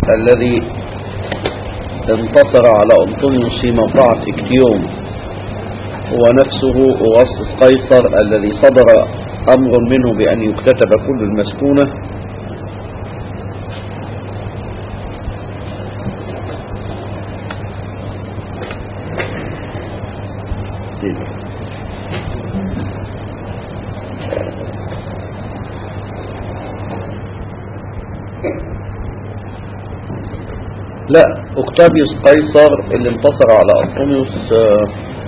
الذي انتصر على أنطونيوس في موقعة إكتيوم هو نفسه أغسطس قيصر الذي صدر أمر منه بأن يكتتب كل المسكونة لا اوكتافيوس قيصر اللي انتصر على انطونيوس آه،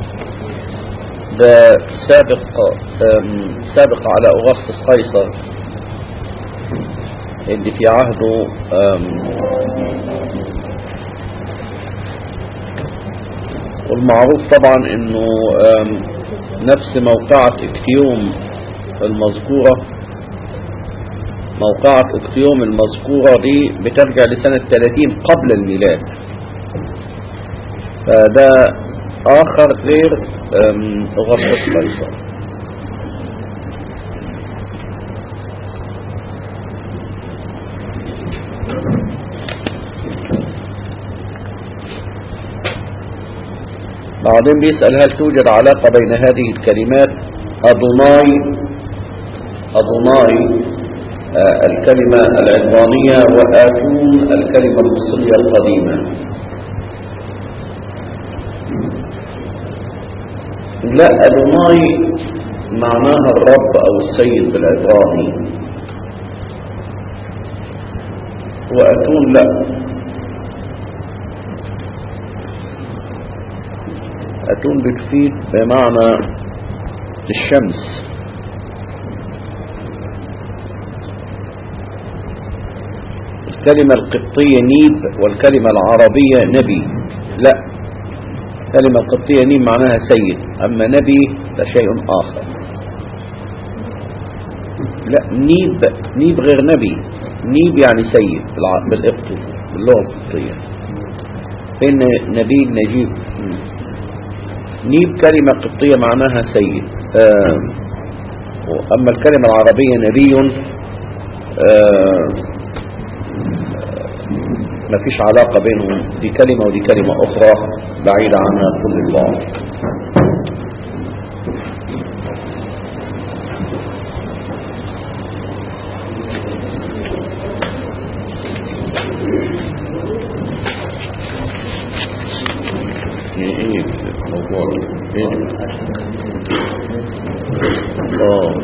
ده سابق آم، سابق على اغسطس قيصر اللي في عهده آم، والمعروف طبعا انه آم، نفس موقعة اكتيوم المذكورة موقعة اكتيوم المذكورة دي بترجع لسنة 30 قبل الميلاد فده آخر غير أم، أغسطس قيصر بعدين بيسأل هل توجد علاقة بين هذه الكلمات أدوناي أدوناي آه، الكلمة العبرانية وآتون الكلمة المصرية القديمة لا أدوناي معناها الرب أو السيد بالعبراني وأتون لا أتون بتفيد بمعنى الشمس الكلمة القبطية نيب والكلمة العربية نبي لا الكلمة القبطية نيب معناها سيد أما نبي ده شيء آخر لا نيب نيب غير نبي نيب يعني سيد بالع- بالقبطي باللغة القبطية فين نبي نجيب مم. نيب كلمة قبطية معناها سيد آه أما الكلمة العربية نبي آه ما فيش علاقة بينهم دي كلمة ودي كلمة أخرى بعيدة عنها كل البعض ايه ايه الموضوع ايه اه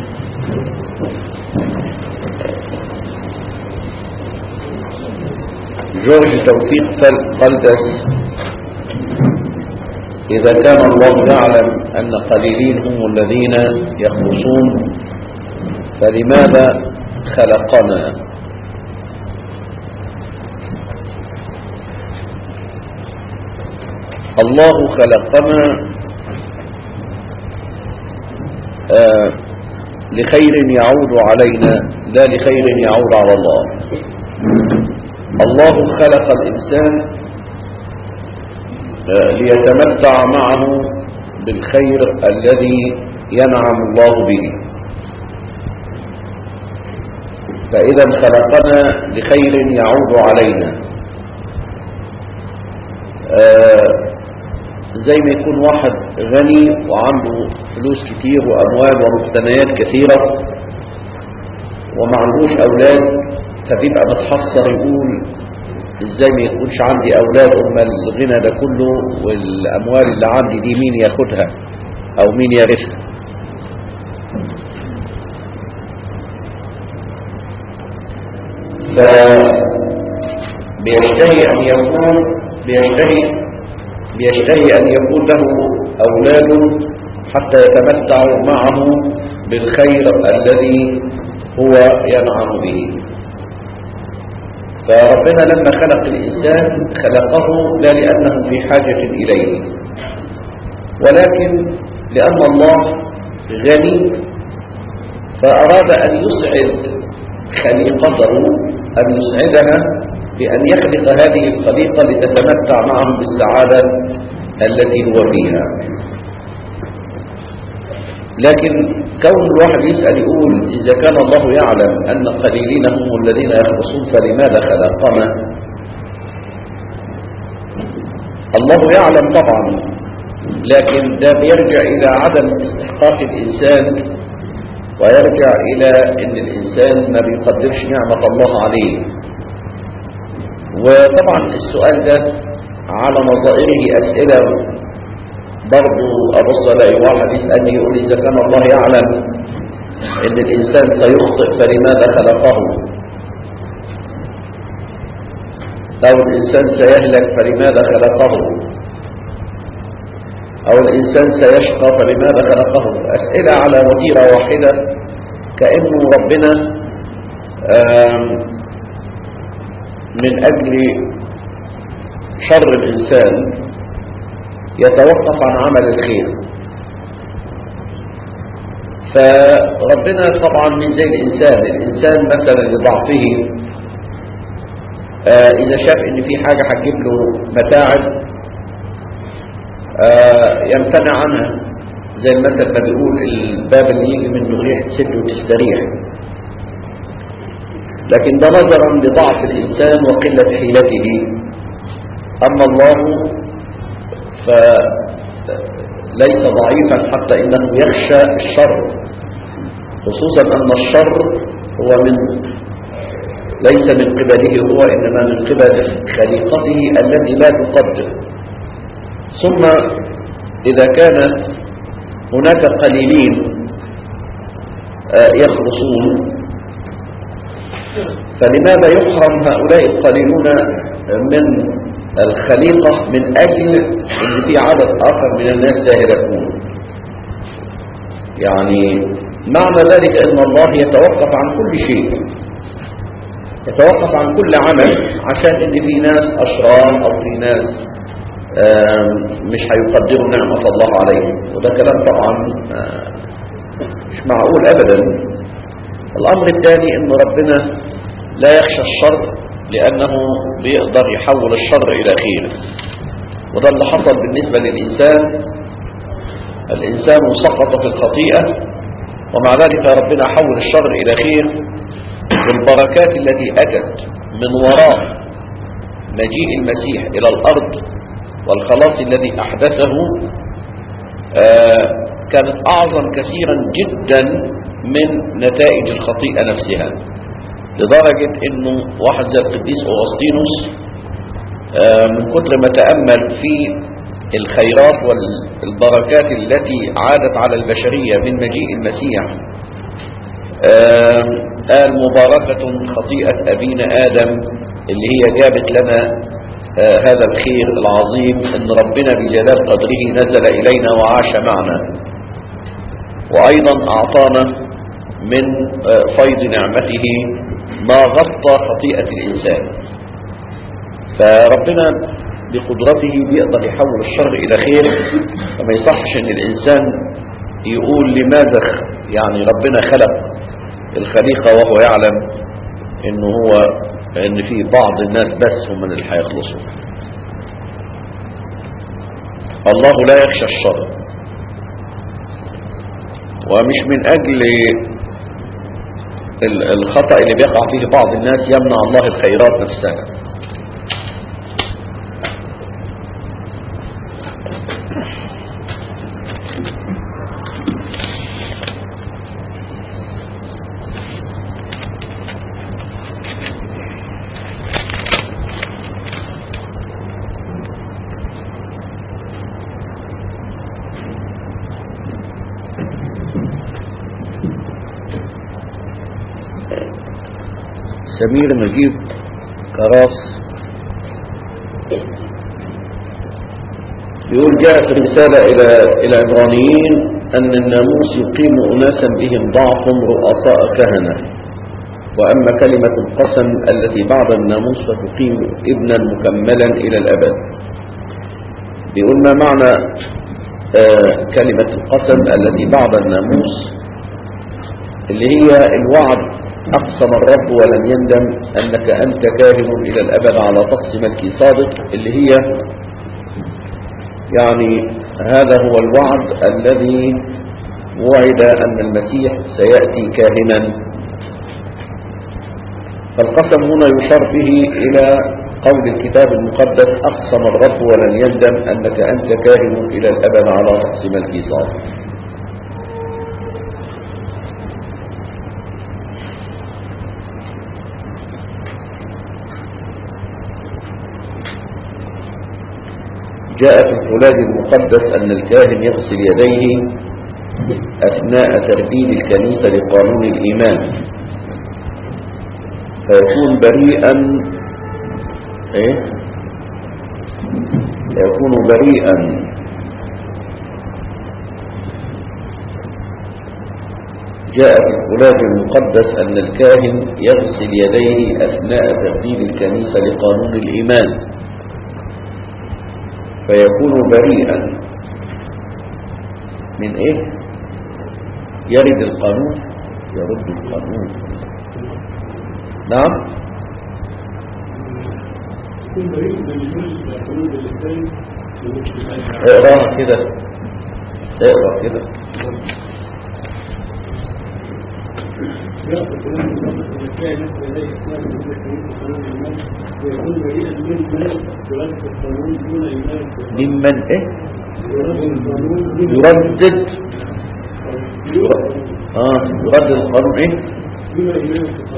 جورج توفيق فل- قلدس إذا كان الله يعلم أن قليلين هم الذين يخلصون فلماذا خلقنا الله خلقنا آه لخير يعود علينا لا لخير يعود على الله الله خلق الإنسان آه، ليتمتع معه بالخير الذي ينعم الله به فإذا خلقنا لخير يعود علينا آه، زي ما يكون واحد غني وعنده فلوس كتير وأموال ومقتنيات كثيرة وما عندوش أولاد فبيبقى متحسر يقول ازاي ما يكونش عندي أولاد أم الغنى ده كله والأموال اللي عندي دي مين ياخدها أو مين يرثها فبيشتهي أن يكون بيشتهي بيشتهي أن يكون له أولاد حتى يتمتع معه بالخير الذي هو ينعم به فربنا لما خلق الإنسان خلقه لا لأنه في حاجة إليه ولكن لأن الله غني فأراد أن يسعد خليقته أن يسعدها بأن يخلق هذه الخليقة لتتمتع معه بالسعادة التي هو فيها لكن كون الواحد يسأل يقول إذا كان الله يعلم أن قليلين هم الذين يخلصون فلماذا خلقنا الله يعلم طبعا لكن ده بيرجع إلى عدم استحقاق الإنسان ويرجع إلى أن الإنسان ما بيقدرش نعمة الله عليه وطبعا السؤال ده على نظائره أسئلة برضو أبص ألاقي واحد يسألني يقول إذا كان الله يعلم أن الإنسان سيخطئ فلماذا خلقه أو الإنسان سيهلك فلماذا خلقه أو الإنسان سيشقى فلماذا خلقه أسئلة على وتيرة واحدة كأنه ربنا من أجل شر الإنسان يتوقف عن عمل الخير فربنا طبعا من زي الإنسان الإنسان مثلا لضعفه آه إذا شاف إن في حاجة هتجيب له متاعب آه يمتنع عنها زي المثل ما بيقول الباب اللي يجي منه ريح تسد وتستريح لكن ده نظرا لضعف الإنسان وقلة حيلته أما الله فليس ضعيفا حتى إنه يخشى الشر خصوصا أن الشر هو من ليس من قبله هو إنما من قبل خليقته التي لا تقدر ثم إذا كان هناك قليلين يخلصون فلماذا يحرم هؤلاء القليلون من الخليقة من أجل أن في عدد آخر من الناس سيهلكون يعني معنى ذلك أن الله يتوقف عن كل شيء يتوقف عن كل عمل عشان أن في ناس أشرار أو في ناس مش هيقدروا نعمة الله عليهم وده كلام طبعا مش معقول أبدا الأمر الثاني أن ربنا لا يخشى الشر لأنه بيقدر يحول الشر إلى خير وده اللي حصل بالنسبة للإنسان الإنسان سقط في الخطيئة ومع ذلك ربنا حول الشر إلى خير بالبركات التي أتت من وراء مجيء المسيح إلى الأرض والخلاص الذي أحدثه آه كانت أعظم كثيرا جدا من نتائج الخطيئة نفسها لدرجة انه واحد زي القديس أغسطينوس آه من كتر ما تأمل في الخيرات والبركات التي عادت على البشرية من مجيء المسيح آه قال مباركة خطيئة أبينا آدم اللي هي جابت لنا آه هذا الخير العظيم ان ربنا بجلال قدره نزل إلينا وعاش معنا وأيضا أعطانا من فيض نعمته ما غطى خطيئة الإنسان فربنا بقدرته بيقدر يحول الشر إلى خير فما يصحش ان الإنسان يقول لماذا يعني ربنا خلق الخليقة وهو يعلم انه هو ان في بعض الناس بس هم من اللي هيخلصوا الله لا يخشى الشر ومش من اجل الخطأ اللي بيقع فيه بعض الناس يمنع الله الخيرات نفسها سمير نجيب كراس يقول جاءت رسالة إلى إلى عبرانيين أن الناموس يقيم أناسا بهم ضعف رؤساء كهنة وأما كلمة القسم التي بعد الناموس فتقيم ابنا مكملا إلى الأبد بيقول ما معنى آه كلمة القسم التي بعد الناموس اللي هي الوعد أقسم الرب ولن يندم أنك أنت كاهن إلى الأبد على طقس ملكي صادق اللي هي يعني هذا هو الوعد الذي وعد أن المسيح سيأتي كاهنا فالقسم هنا يشار به إلى قول الكتاب المقدس أقسم الرب ولن يندم أنك أنت كاهن إلى الأبد على رأس ملك صار جاء في الفولاذ المقدس أن الكاهن يغسل يديه أثناء ترتيب الكنيسة لقانون الإيمان فيكون بريئا إيه؟ يكون بريئا جاء في الفولاذ المقدس أن الكاهن يغسل يديه أثناء ترتيب الكنيسة لقانون الإيمان فيكون بريئا من ايه يرد القانون يرد القانون نعم اقراها كده اقرا كده ممن ايه يردد اه يردد القانون ايه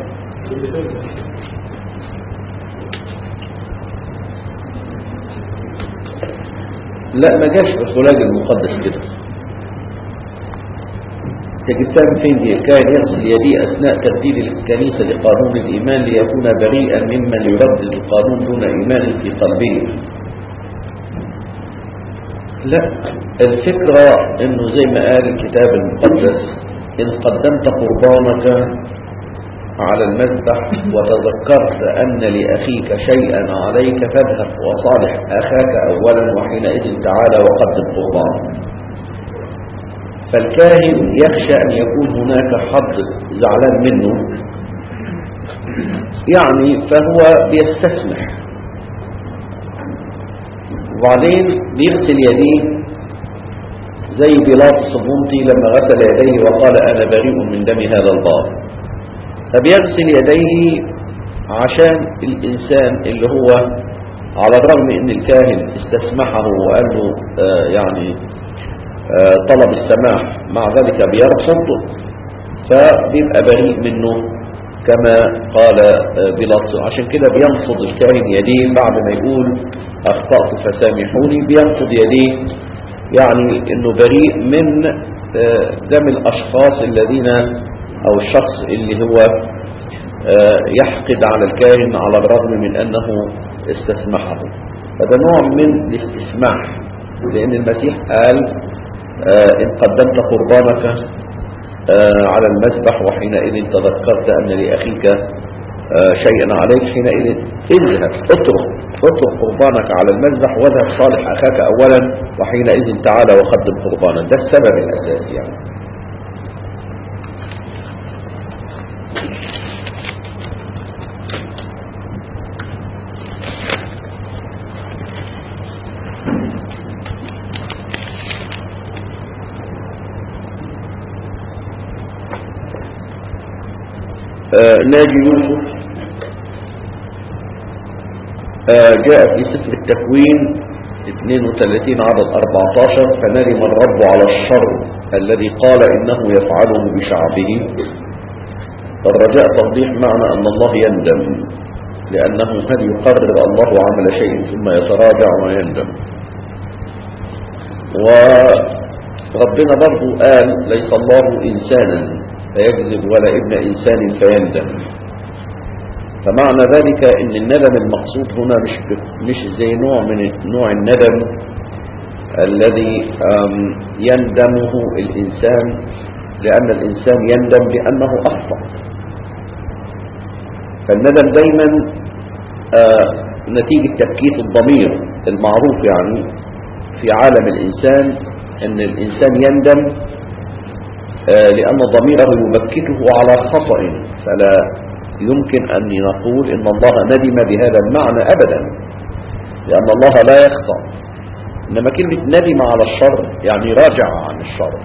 لا ما جاش في الخلاج المقدس كده تجدتها من فين دي كان يغسل يديه أثناء تبديل الكنيسة لقانون الإيمان ليكون بريئا ممن يردد القانون دون إيمان في قلبه لا الفكرة انه زي ما قال الكتاب المقدس إن قدمت قربانك على المذبح وتذكرت أن لأخيك شيئا عليك فاذهب وصالح أخاك أولا وحينئذ تعالى وقدم قربانك فالكاهن يخشى أن يكون هناك حد زعلان منه يعني فهو بيستسمح وبعدين بيغسل يديه زي بيلاط الصبونطي لما غسل يديه وقال أنا بريء من دم هذا البار فبيغسل يديه عشان الإنسان اللي هو على الرغم ان الكاهن استسمحه وقال له آه يعني آه طلب السماح مع ذلك بيرفض فبيبقى بريء منه كما قال آه بيلاطس عشان كده بينفض الكاهن يديه بعد ما يقول أخطأت فسامحوني بينفض يديه يعني انه بريء من دم الاشخاص الذين او الشخص اللي هو يحقد على الكاهن على الرغم من انه استسمحه فده نوع من الاستسماح لان المسيح قال ان قدمت قربانك على المذبح وحينئذ تذكرت ان لاخيك شيئا عليك حينئذ اذهب اترك اترك قربانك على المذبح واذهب صالح اخاك اولا وحينئذ تعالى وقدم قربانا ده السبب الاساسي يعني آه ناجي يوسف آه جاء في سفر التكوين 32 عدد 14 فندم الرب على الشر الذي قال إنه يفعله بشعبه الرجاء توضيح معنى أن الله يندم لأنه هل يقرر الله عمل شيء ثم يتراجع ويندم وربنا برضو قال ليس الله إنسانا فيكذب ولا ابن إنسان فيندم فمعنى ذلك ان الندم المقصود هنا مش مش زي نوع من نوع الندم الذي يندمه الإنسان لأن الإنسان يندم لأنه أخطأ فالندم دايما نتيجة تبكيت الضمير المعروف يعني في عالم الإنسان أن الإنسان يندم لأن ضميره يبكته على خطأ فلا يمكن أن نقول إن الله ندم بهذا المعنى أبدا لأن الله لا يخطأ إنما كلمة ندم على الشر يعني راجع عن الشر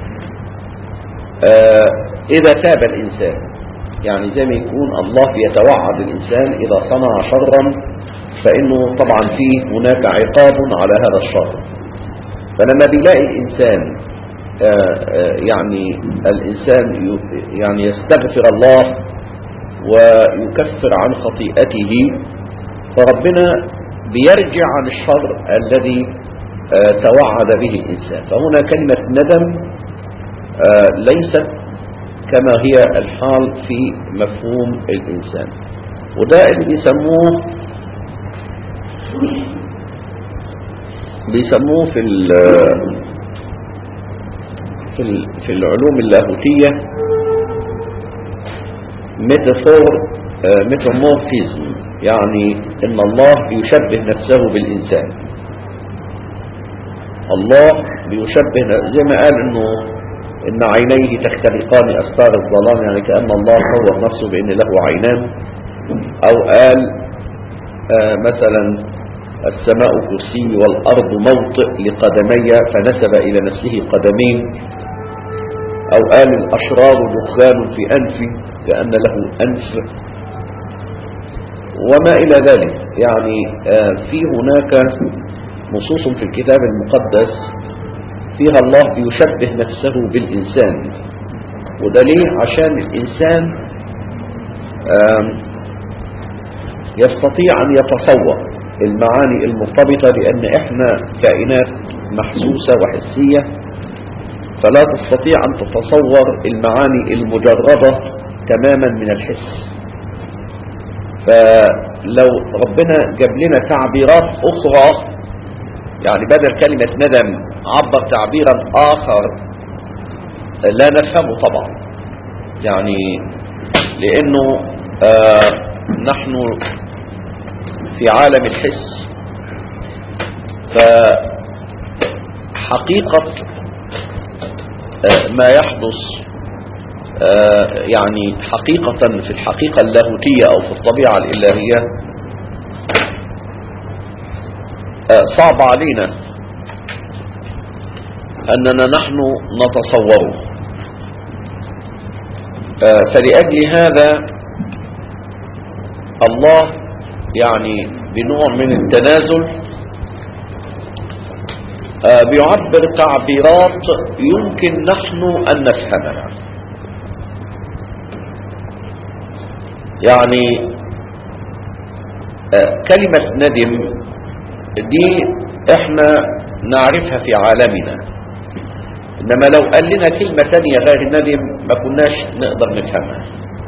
إذا تاب الإنسان يعني زي ما يكون الله يتوعد الإنسان إذا صنع شرا فإنه طبعا فيه هناك عقاب على هذا الشر فلما بيلاقي الإنسان آه، آه، يعني الإنسان ي- يعني يستغفر الله ويكفر عن خطيئته فربنا بيرجع عن الشر الذي آه، توعد به الإنسان فهنا كلمة ندم آه، ليست كما هي الحال في مفهوم الإنسان وده اللي بيسموه بيسموه في ال- في ال- في العلوم اللاهوتية ميتافور ميتامورفيزم يعني ان الله بيشبه نفسه بالانسان الله بيشبه ن- زي ما قال انه ان عينيه تختلقان استار الظلام يعني كأن الله صور نفسه بان له عينان او قال آه، مثلا السماء كرسي والارض موطئ لقدمي فنسب الى نفسه قدمين او قال الاشرار دخان في انفي كأن له انف وما الى ذلك يعني آه، في هناك نصوص في الكتاب المقدس فيها الله بيشبه نفسه بالإنسان وده ليه عشان الإنسان آم، يستطيع أن يتصور المعاني المرتبطة لأن إحنا كائنات محسوسة وحسية فلا تستطيع أن تتصور المعاني المجردة تماما من الحس فلو ربنا جاب لنا تعبيرات أخرى يعني بدل كلمة ندم عبر تعبيرا آخر لا نفهمه طبعا يعني لأنه آه نحن في عالم الحس فحقيقة آه ما يحدث آه يعني حقيقة في الحقيقة اللاهوتية أو في الطبيعة الإلهية آه صعب علينا أننا نحن نتصوره آه فلأجل هذا الله يعني بنوع من التنازل آه بيعبر تعبيرات يمكن نحن أن نفهمها يعني آه كلمة ندم دي احنا نعرفها في عالمنا انما لو قال لنا كلمة تانية غير الندم ما كناش نقدر نفهمها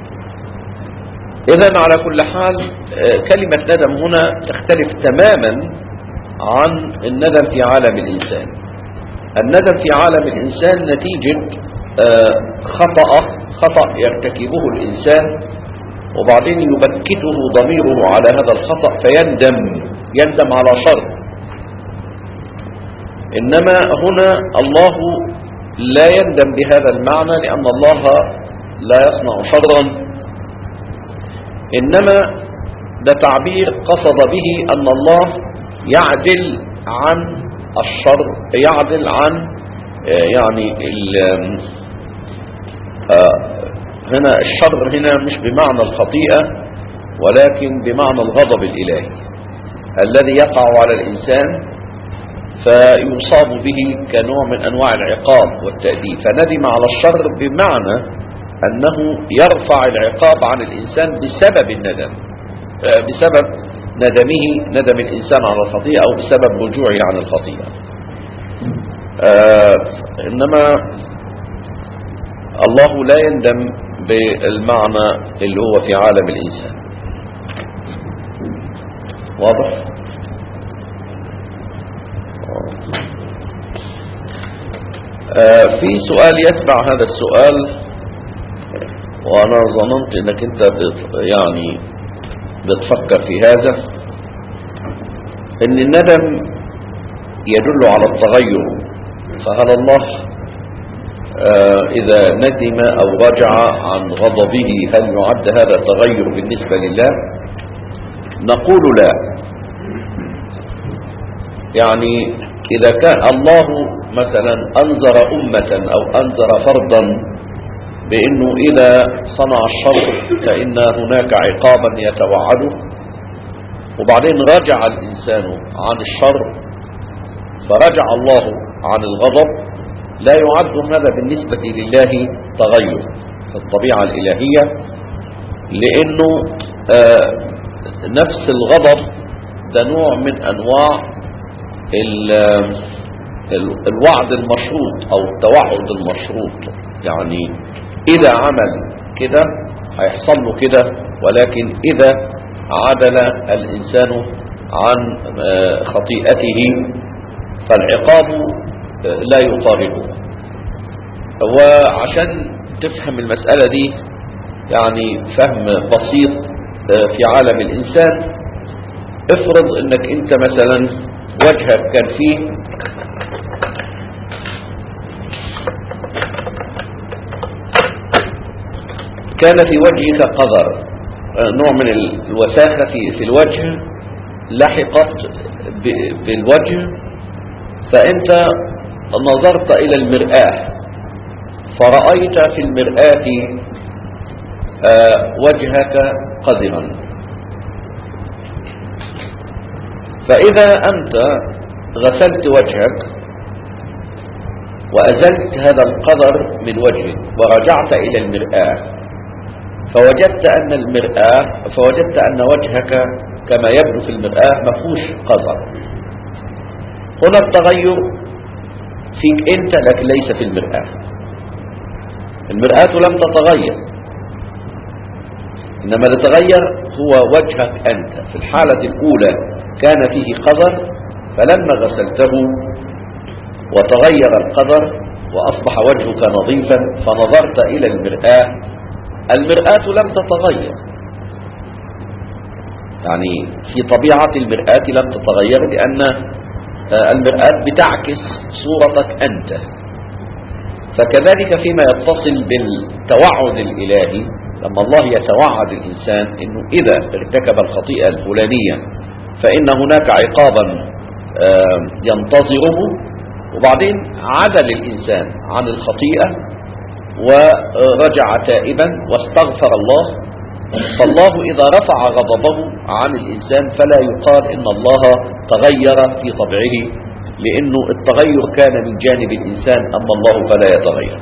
اذا على كل حال آه، كلمة ندم هنا تختلف تماما عن الندم في عالم الانسان الندم في عالم الانسان نتيجة آه، خطأ خطأ يرتكبه الانسان وبعدين يبكته ضميره على هذا الخطأ فيندم يندم على شر إنما هنا الله لا يندم بهذا المعنى لأن الله لا يصنع شرا إنما ده تعبير قصد به أن الله يعدل عن الشر يعدل عن آه، يعني ال- آه، هنا الشر هنا مش بمعنى الخطيئة ولكن بمعنى الغضب الإلهي الذي يقع على الإنسان فيصاب به كنوع من أنواع العقاب والتأديب فندم على الشر بمعنى أنه يرفع العقاب عن الإنسان بسبب الندم آه، بسبب ندمه ندم الإنسان على الخطيئة أو بسبب رجوعه عن الخطيئة آه، إنما الله لا يندم بالمعنى اللي هو في عالم الإنسان واضح آه، في سؤال يتبع هذا السؤال وانا ظننت انك انت بت- يعني بتفكر في هذا ان الندم يدل على التغير فهل الله آه، اذا ندم او رجع عن غضبه هل يعد هذا تغير بالنسبة لله نقول لا يعني إذا كان الله مثلا أنذر أمة أو أنذر فردا بأنه إذا صنع الشر فإن هناك عقابا يتوعده وبعدين رجع الإنسان عن الشر فرجع الله عن الغضب لا يعد هذا بالنسبة لله تغير في الطبيعة الإلهية لأنه آه نفس الغضب ده نوع من أنواع الوعد المشروط أو التوعد المشروط يعني إذا عمل كده هيحصل له كده ولكن إذا عدل الإنسان عن خطيئته فالعقاب لا يطارده وعشان تفهم المسألة دي يعني فهم بسيط في عالم الإنسان افرض انك انت مثلا وجهك كان فيه كان في وجهك قذر نوع من الوساخة في, في الوجه لحقت بالوجه فأنت نظرت إلى المرآة فرأيت في المرآة وجهك قذرا فإذا أنت غسلت وجهك وأزلت هذا القذر من وجهك ورجعت إلى المرآة فوجدت أن المرآة فوجدت أن وجهك كما يبدو في المرآة مفهوش قذر هنا التغير فيك أنت لكن ليس في المرآة المرآة لم تتغير إنما تتغير هو وجهك أنت في الحالة الأولى كان فيه قذر فلما غسلته وتغير القذر وأصبح وجهك نظيفا فنظرت إلى المرآة المرآة لم تتغير يعني في طبيعة المرآة لم تتغير لأن المرآة بتعكس صورتك أنت فكذلك فيما يتصل بالتوعد الإلهي لما الله يتوعد الإنسان أنه إذا ارتكب الخطيئة الفلانية فإن هناك عقابا ينتظره وبعدين عدل الإنسان عن الخطيئة ورجع تائبا واستغفر الله فالله إذا رفع غضبه عن الإنسان فلا يقال إن الله تغير في طبعه لأنه التغير كان من جانب الإنسان أما الله فلا يتغير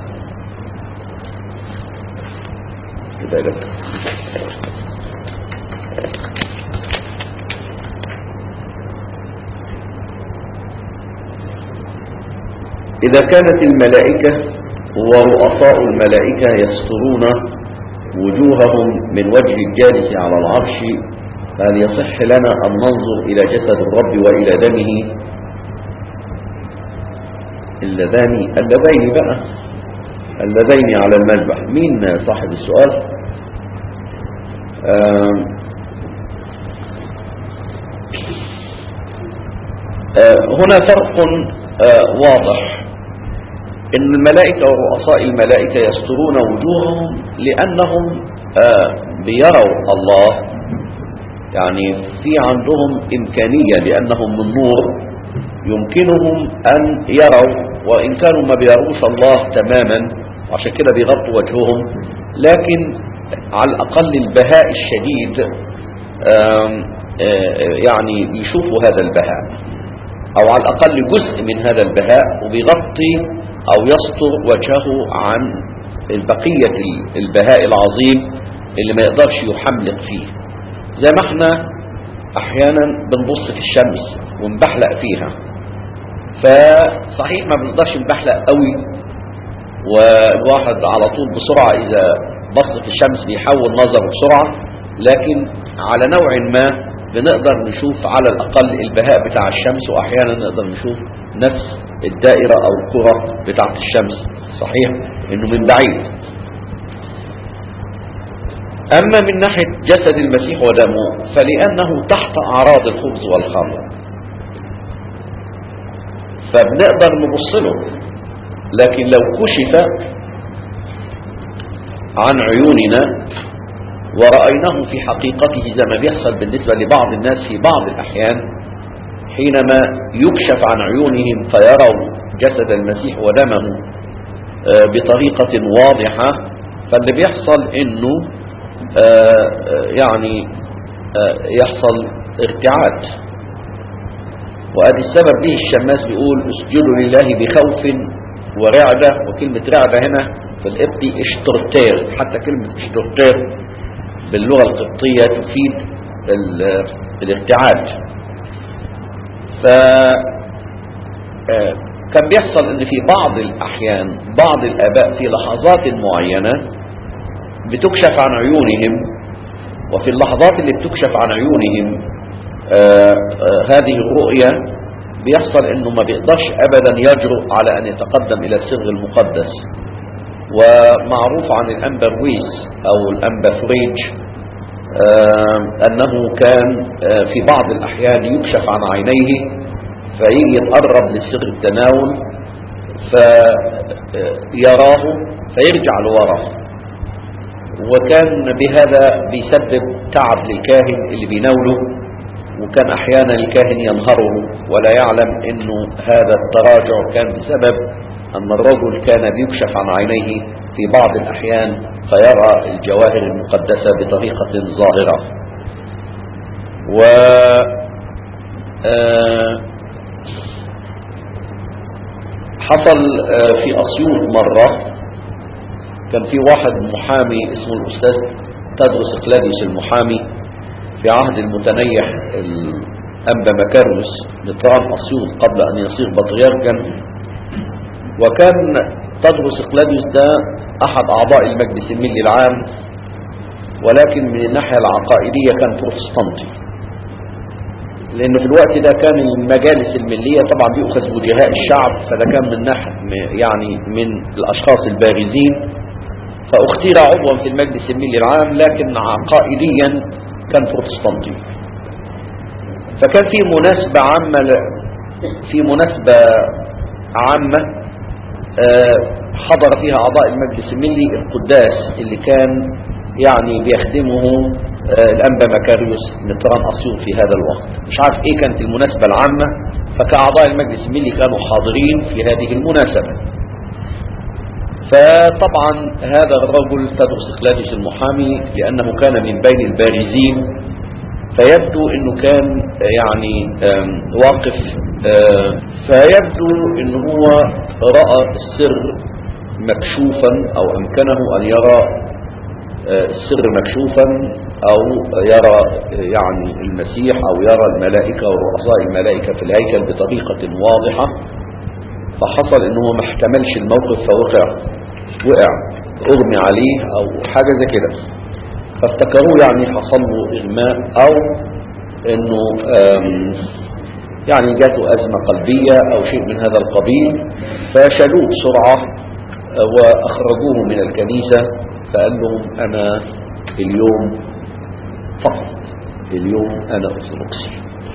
كده إذا كانت الملائكة ورؤساء الملائكة يسترون وجوههم من وجه الجالس على العرش فهل يصح لنا أن ننظر إلى جسد الرب وإلى دمه اللذان اللذين بقى اللذين على المذبح مين صاحب السؤال آه آه هنا فرق آه واضح ان الملائكة ورؤساء الملائكة يسترون وجوههم لانهم بيروا الله يعني في عندهم امكانية لانهم من نور يمكنهم ان يروا وان كانوا ما بيروش الله تماما عشان كده بيغطوا وجههم لكن على الاقل البهاء الشديد يعني يشوفوا هذا البهاء او على الاقل جزء من هذا البهاء وبيغطي او يستر وجهه عن البقية البهاء العظيم اللي ما يقدرش يحملق فيه زي ما احنا احيانا بنبص في الشمس ونبحلق فيها فصحيح ما بنقدرش نبحلق قوي والواحد على طول بسرعة اذا بص في الشمس بيحول نظره بسرعة لكن على نوع ما بنقدر نشوف على الاقل البهاء بتاع الشمس واحيانا نقدر نشوف نفس الدائرة او الكرة بتاعت الشمس صحيح انه من بعيد اما من ناحية جسد المسيح ودمه فلانه تحت اعراض الخبز والخمر فبنقدر نبص له لكن لو كشف عن عيوننا ورأيناه في حقيقته زي ما بيحصل بالنسبة لبعض الناس في بعض الأحيان حينما يكشف عن عيونهم فيروا جسد المسيح ودمه بطريقة واضحة فاللي بيحصل انه يعني يحصل ارتعاد وادي السبب ليه الشماس بيقول اسجدوا لله بخوف ورعدة وكلمة رعدة هنا في القبطي اشترتير حتى كلمة اشترتير باللغة القبطية تفيد ال- الارتعاد ف آه، كان بيحصل ان في بعض الاحيان بعض الاباء في لحظات معينة بتكشف عن عيونهم وفي اللحظات اللي بتكشف عن عيونهم آه، آه، هذه الرؤية بيحصل انه ما بيقدرش ابدا يجرؤ على ان يتقدم الى السر المقدس ومعروف عن الانبا رويس او الانبا فريج آه، انه كان آه، في بعض الاحيان يكشف عن عينيه فيجي يتقرب لسر التناول فيراه فيرجع لورا وكان بهذا بيسبب تعب للكاهن اللي بيناوله وكان احيانا الكاهن ينهره ولا يعلم انه هذا التراجع كان بسبب ان الرجل كان بيكشف عن عينيه في بعض الاحيان فيرى الجواهر المقدسة بطريقة ظاهرة و آه، حصل آه، في اسيوط مرة كان في واحد محامي اسمه الاستاذ تدرس اقلاديوس المحامي في عهد المتنيح الانبا مكاريوس لطعام اسيوط قبل ان يصير بطريركا وكان تدرس اقلاديوس ده احد اعضاء المجلس الملي العام ولكن من الناحية العقائدية كان بروتستانتي لأن في الوقت ده كان المجالس الملية طبعا بيؤخذ وجهاء الشعب فده كان من ناحية يعني من الأشخاص البارزين فاختير عضوا في المجلس الملي العام لكن عقائديا كان بروتستانتي فكان في مناسبة عامة ل- في مناسبة عامة آه، حضر فيها أعضاء المجلس الملي القداس اللي كان يعني بيخدمه آه، الأنبا مكاريوس مطران أسيوط في هذا الوقت مش عارف إيه كانت المناسبة العامة فكأعضاء المجلس الملي كانوا حاضرين في هذه المناسبة فطبعا هذا الرجل تدرس اقلاديوس المحامي لأنه كان من بين البارزين فيبدو انه كان يعني آم، واقف آه، فيبدو انه هو رأى السر مكشوفا او امكنه ان يرى آه، السر مكشوفا او يرى آه، يعني المسيح او يرى الملائكة ورؤساء الملائكة في الهيكل بطريقة واضحة فحصل انه هو ما احتملش الموقف فوقع وقع اغمي عليه او حاجة زي كده فافتكروه يعني حصل له اغماء او انه آم، يعني جاته ازمة قلبية او شيء من هذا القبيل فشالوه بسرعة آه، واخرجوه من الكنيسة فقال لهم انا اليوم فقط اليوم انا ارثوذكسي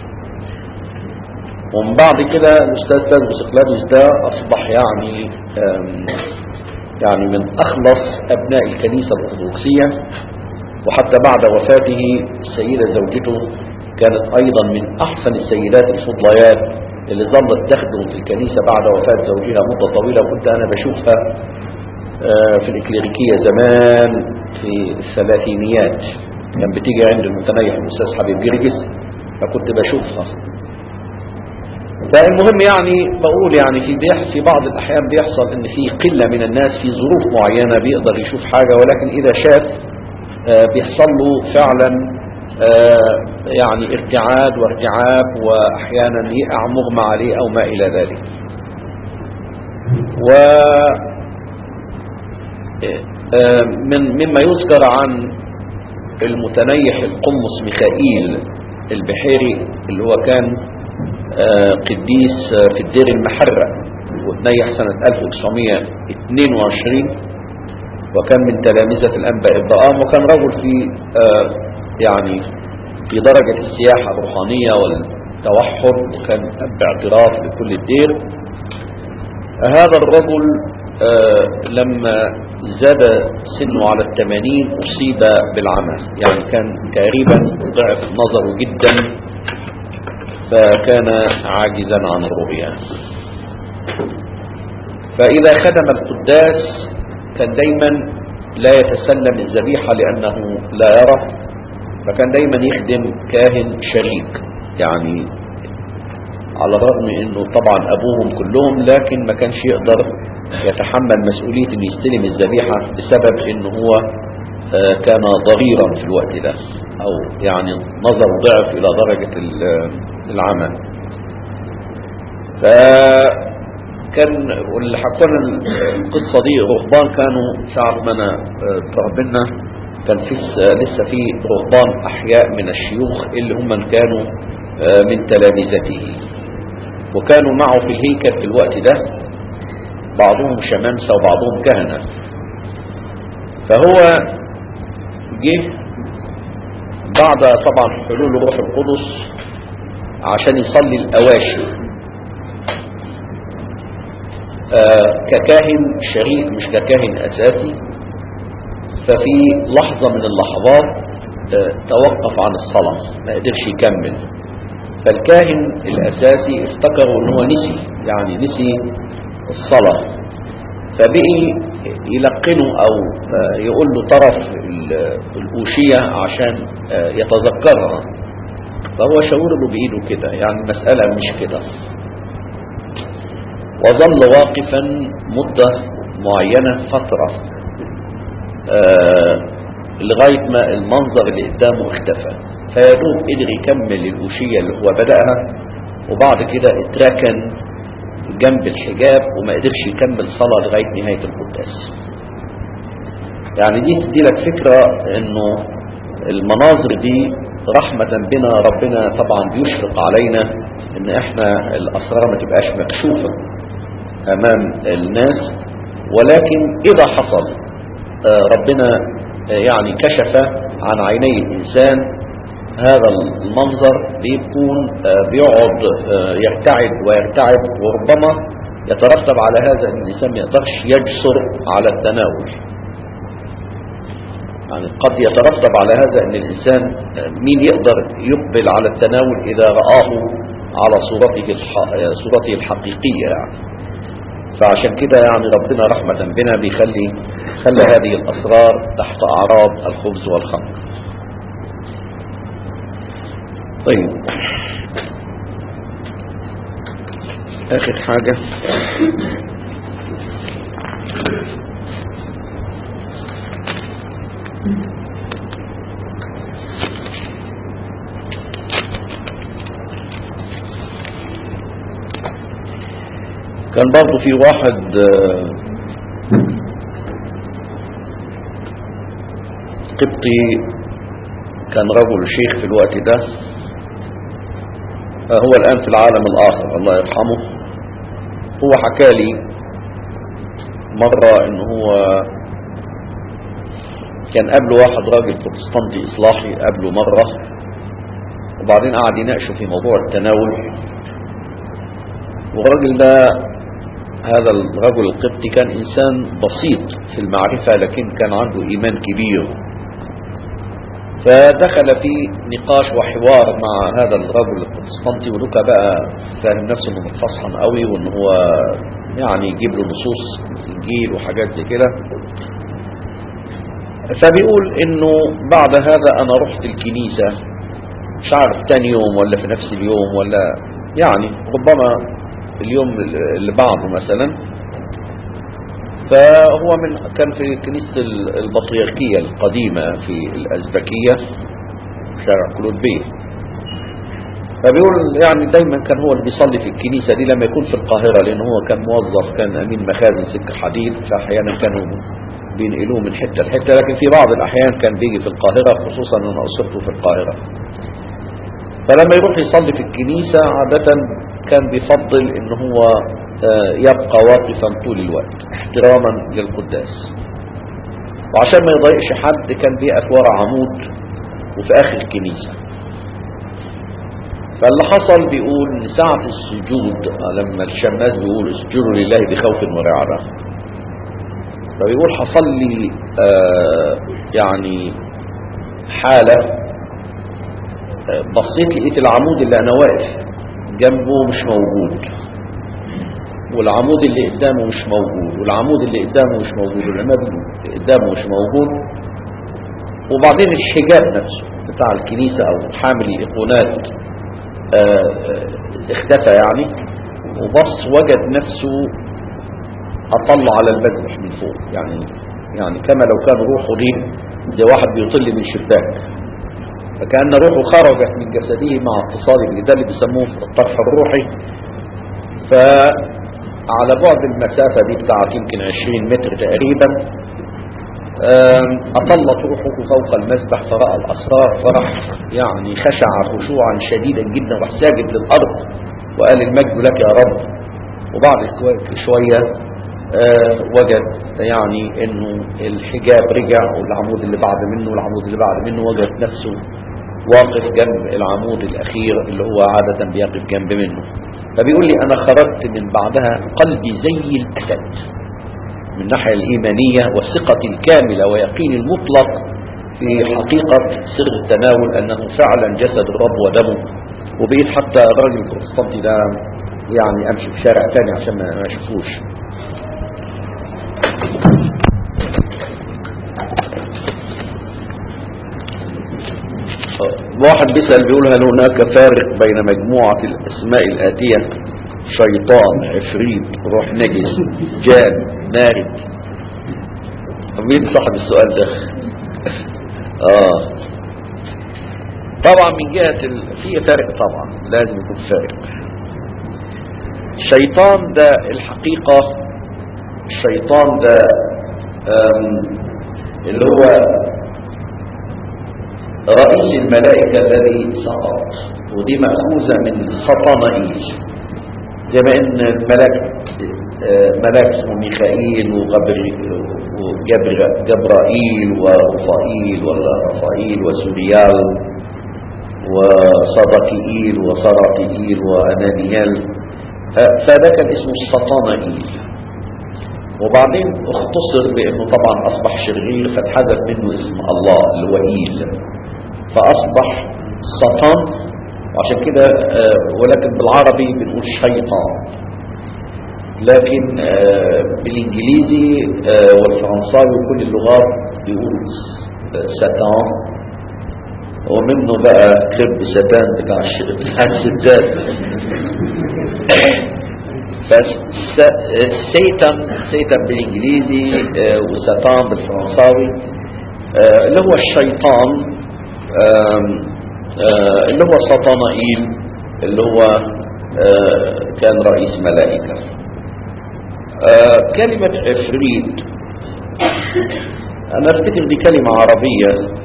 ومن بعد كده الاستاذ تدرس اقلاديس ده اصبح يعني آم، يعني من اخلص ابناء الكنيسة الارثوذكسية وحتى بعد وفاته السيدة زوجته كانت ايضا من احسن السيدات الفضليات اللي ظلت تخدم في الكنيسة بعد وفاة زوجها مدة طويلة وكنت انا بشوفها آه، في الإكليريكية زمان في الثلاثينيات كان بتيجي عند المتنيح الأستاذ حبيب جرجس فكنت بشوفها فالمهم يعني بقول يعني في بيح في بعض الأحيان بيحصل إن في قلة من الناس في ظروف معينة بيقدر يشوف حاجة ولكن إذا شاف آه، بيحصل له فعلا آه، يعني ارتعاد وارتعاب وأحيانا يقع مغمى عليه أو ما إلى ذلك و آه، من مما يذكر عن المتنيح القمص ميخائيل البحيري اللي هو كان آه، قديس آه، في الدير المحرق وتنيح سنة 1922 وكان من تلامذة الأنباء الضآم وكان رجل في آه، يعني في درجة السياحة الروحانية والتوحد وكان أب اعتراف لكل الدير هذا الرجل آه، لما زاد سنه على الثمانين أصيب بالعمى يعني كان تقريبا ضعف نظره جدا فكان عاجزا عن الرؤية فإذا خدم القداس كان دايما لا يتسلم الذبيحة لأنه لا يرى فكان دايما يخدم كاهن شريك يعني على الرغم انه طبعا ابوهم كلهم لكن ما كانش يقدر يتحمل مسؤولية انه يستلم الذبيحة بسبب انه هو آه، كان ضريرا في الوقت ده او يعني نظر ضعف الى درجة ال- العمل فكان واللي حكوا لنا القصة دي رهبان كانوا ساعة ما انا آه، تربنا كان في لسه في رهبان احياء من الشيوخ اللي هم كانوا آه، من تلامذته وكانوا معه في الهيكل في الوقت ده بعضهم شمامسة وبعضهم كهنة فهو جه بعد طبعا حلول روح القدس عشان يصلي الأواشي آه ككاهن شريك مش ككاهن أساسي ففي لحظة من اللحظات آه توقف عن الصلاة ما قدرش يكمل فالكاهن الأساسي افتكروا ان هو نسي يعني نسي الصلاة فبقي يلقنه او آه، يقول له طرف ال- الأوشية عشان آه، يتذكرها فهو شاور له بإيده كده يعني المسألة مش كده وظل واقفا مدة معينة فترة آه، لغاية ما المنظر اللي قدامه اختفى فيدوب قدر يكمل الأوشية اللي هو بدأها وبعد كده اتركن جنب الحجاب وما قدرش يكمل صلاة لغاية نهاية القداس يعني دي تدي لك فكرة انه المناظر دي رحمة بنا ربنا طبعا بيشفق علينا ان احنا الاسرار ما تبقاش مكشوفة امام الناس ولكن اذا حصل آه، ربنا آه، يعني كشف عن عيني الانسان هذا المنظر بيكون آه، بيقعد آه، يرتعد ويرتعب وربما يترتب على هذا ان الانسان ما يقدرش يجسر على التناول يعني قد يترتب على هذا ان الانسان آه، مين يقدر يقبل على التناول اذا رآه على صورته الح- صورته الحقيقية يعني فعشان كده يعني ربنا رحمة بنا بيخلي خلى هذه الأسرار تحت أعراض الخبز والخمر طيب آخر حاجة كان برضو في واحد آه، قبطي كان رجل شيخ في الوقت ده آه، هو الآن في العالم الآخر الله يرحمه هو حكى لي مرة ان هو كان قبله واحد راجل بروتستانتي إصلاحي قبله مرة وبعدين قعد يناقشوا في موضوع التناول والراجل ده هذا الرجل القبطي كان إنسان بسيط في المعرفة لكن كان عنده إيمان كبير فدخل في نقاش وحوار مع هذا الرجل البروتستانتي ولوكا بقى فاهم نفسه انه متفصحن قوي وان هو يعني يجيب له نصوص الانجيل وحاجات زي كده فبيقول انه بعد هذا انا رحت الكنيسة مش عارف تاني يوم ولا في نفس اليوم ولا يعني ربما اليوم اللي بعده مثلا فهو من كان في كنيسة البطريركية القديمة في الأزبكية شارع كلود بيه فبيقول يعني دايما كان هو اللي بيصلي في الكنيسة دي لما يكون في القاهرة لأن هو كان موظف كان أمين مخازن سكة حديد فأحيانا كانوا بينقلوه من حتة لحتة لكن في بعض الأحيان كان بيجي في القاهرة خصوصا أنا أصبته في القاهرة فلما يروح يصلي في الكنيسة عادة كان بيفضل ان هو آه، يبقى واقفا طول الوقت احتراما للقداس وعشان ما يضايقش حد كان بيقف ورا عمود وفي اخر الكنيسة فاللي حصل بيقول ان ساعة السجود لما الشماس بيقول اسجدوا لله بخوف ورعدة فبيقول حصل لي آه يعني حالة آه، بصيت لقيت العمود اللي انا واقف جنبه مش موجود والعمود اللي قدامه مش موجود والعمود اللي قدامه مش موجود والعماد اللي قدامه مش موجود وبعدين الحجاب نفسه بتاع الكنيسة او حامل الايقونات آه، آه، اختفى يعني وبص وجد نفسه اطل على المذبح من فوق يعني يعني كما لو كان روحه دي زي واحد بيطل من شباك فكأن روحه خرجت من جسده مع اتصاله به ده اللي بيسموه الطرح الروحي فعلى بعد المسافة دي بتاعت يمكن 20 متر تقريبا آم، أطلت روحه فوق المسبح فرأى الأسرار فرح يعني خشع خشوعا شديدا جدا راح ساجد للأرض وقال المجد لك يا رب وبعد كو- شوية آه، وجد يعني انه الحجاب رجع والعمود اللي بعد منه والعمود اللي بعد منه وجد نفسه واقف جنب العمود الاخير اللي هو عادة بيقف جنب منه فبيقول لي انا خرجت من بعدها قلبي زي الاسد من الناحية الايمانية والثقة الكاملة ويقين المطلق في حقيقة سر التناول انه فعلا جسد الرب ودمه وبقيت حتى الراجل البروتستانتي ده يعني امشي في شارع تاني عشان ما ما اشوفوش واحد بيسأل بيقول هل هناك فارق بين مجموعة الأسماء الآتية شيطان عفريت روح نجس جان مارد مين صاحب السؤال ده اه طبعا من جهة ال... في فرق طبعا لازم يكون فرق الشيطان ده الحقيقة الشيطان ده آم، اللي هو رئيس الملائكة الذي سقط ودي مأخوذة من سطنائيل زي ما ان الملاك آه، ملاك اسمه ميخائيل وغبر- وجبر- جبرائيل ورفائيل ولا رفائيل وسوريال وصدقيئيل وصرقيئيل وأنانيال آه، فده كان اسمه السطنائيل وبعدين اختصر بانه طبعا اصبح شرير فاتحذف منه اسم الله اللي هو ايل فاصبح سطان وعشان كده آه، ولكن بالعربي بنقول شيطان لكن آه، بالانجليزي آه، والفرنساوي وكل اللغات بيقولوا س- ساتان ومنه بقى كليب ستان بتاع الش- بتاع الستات فسيتم سيتم بالانجليزي آه، وساتان بالفرنساوي آه، اللي هو الشيطان آم، آه، اللي هو سطانائيل اللي هو آه، كان رئيس ملائكة آه، كلمة عفريت أنا أفتكر دي كلمة عربية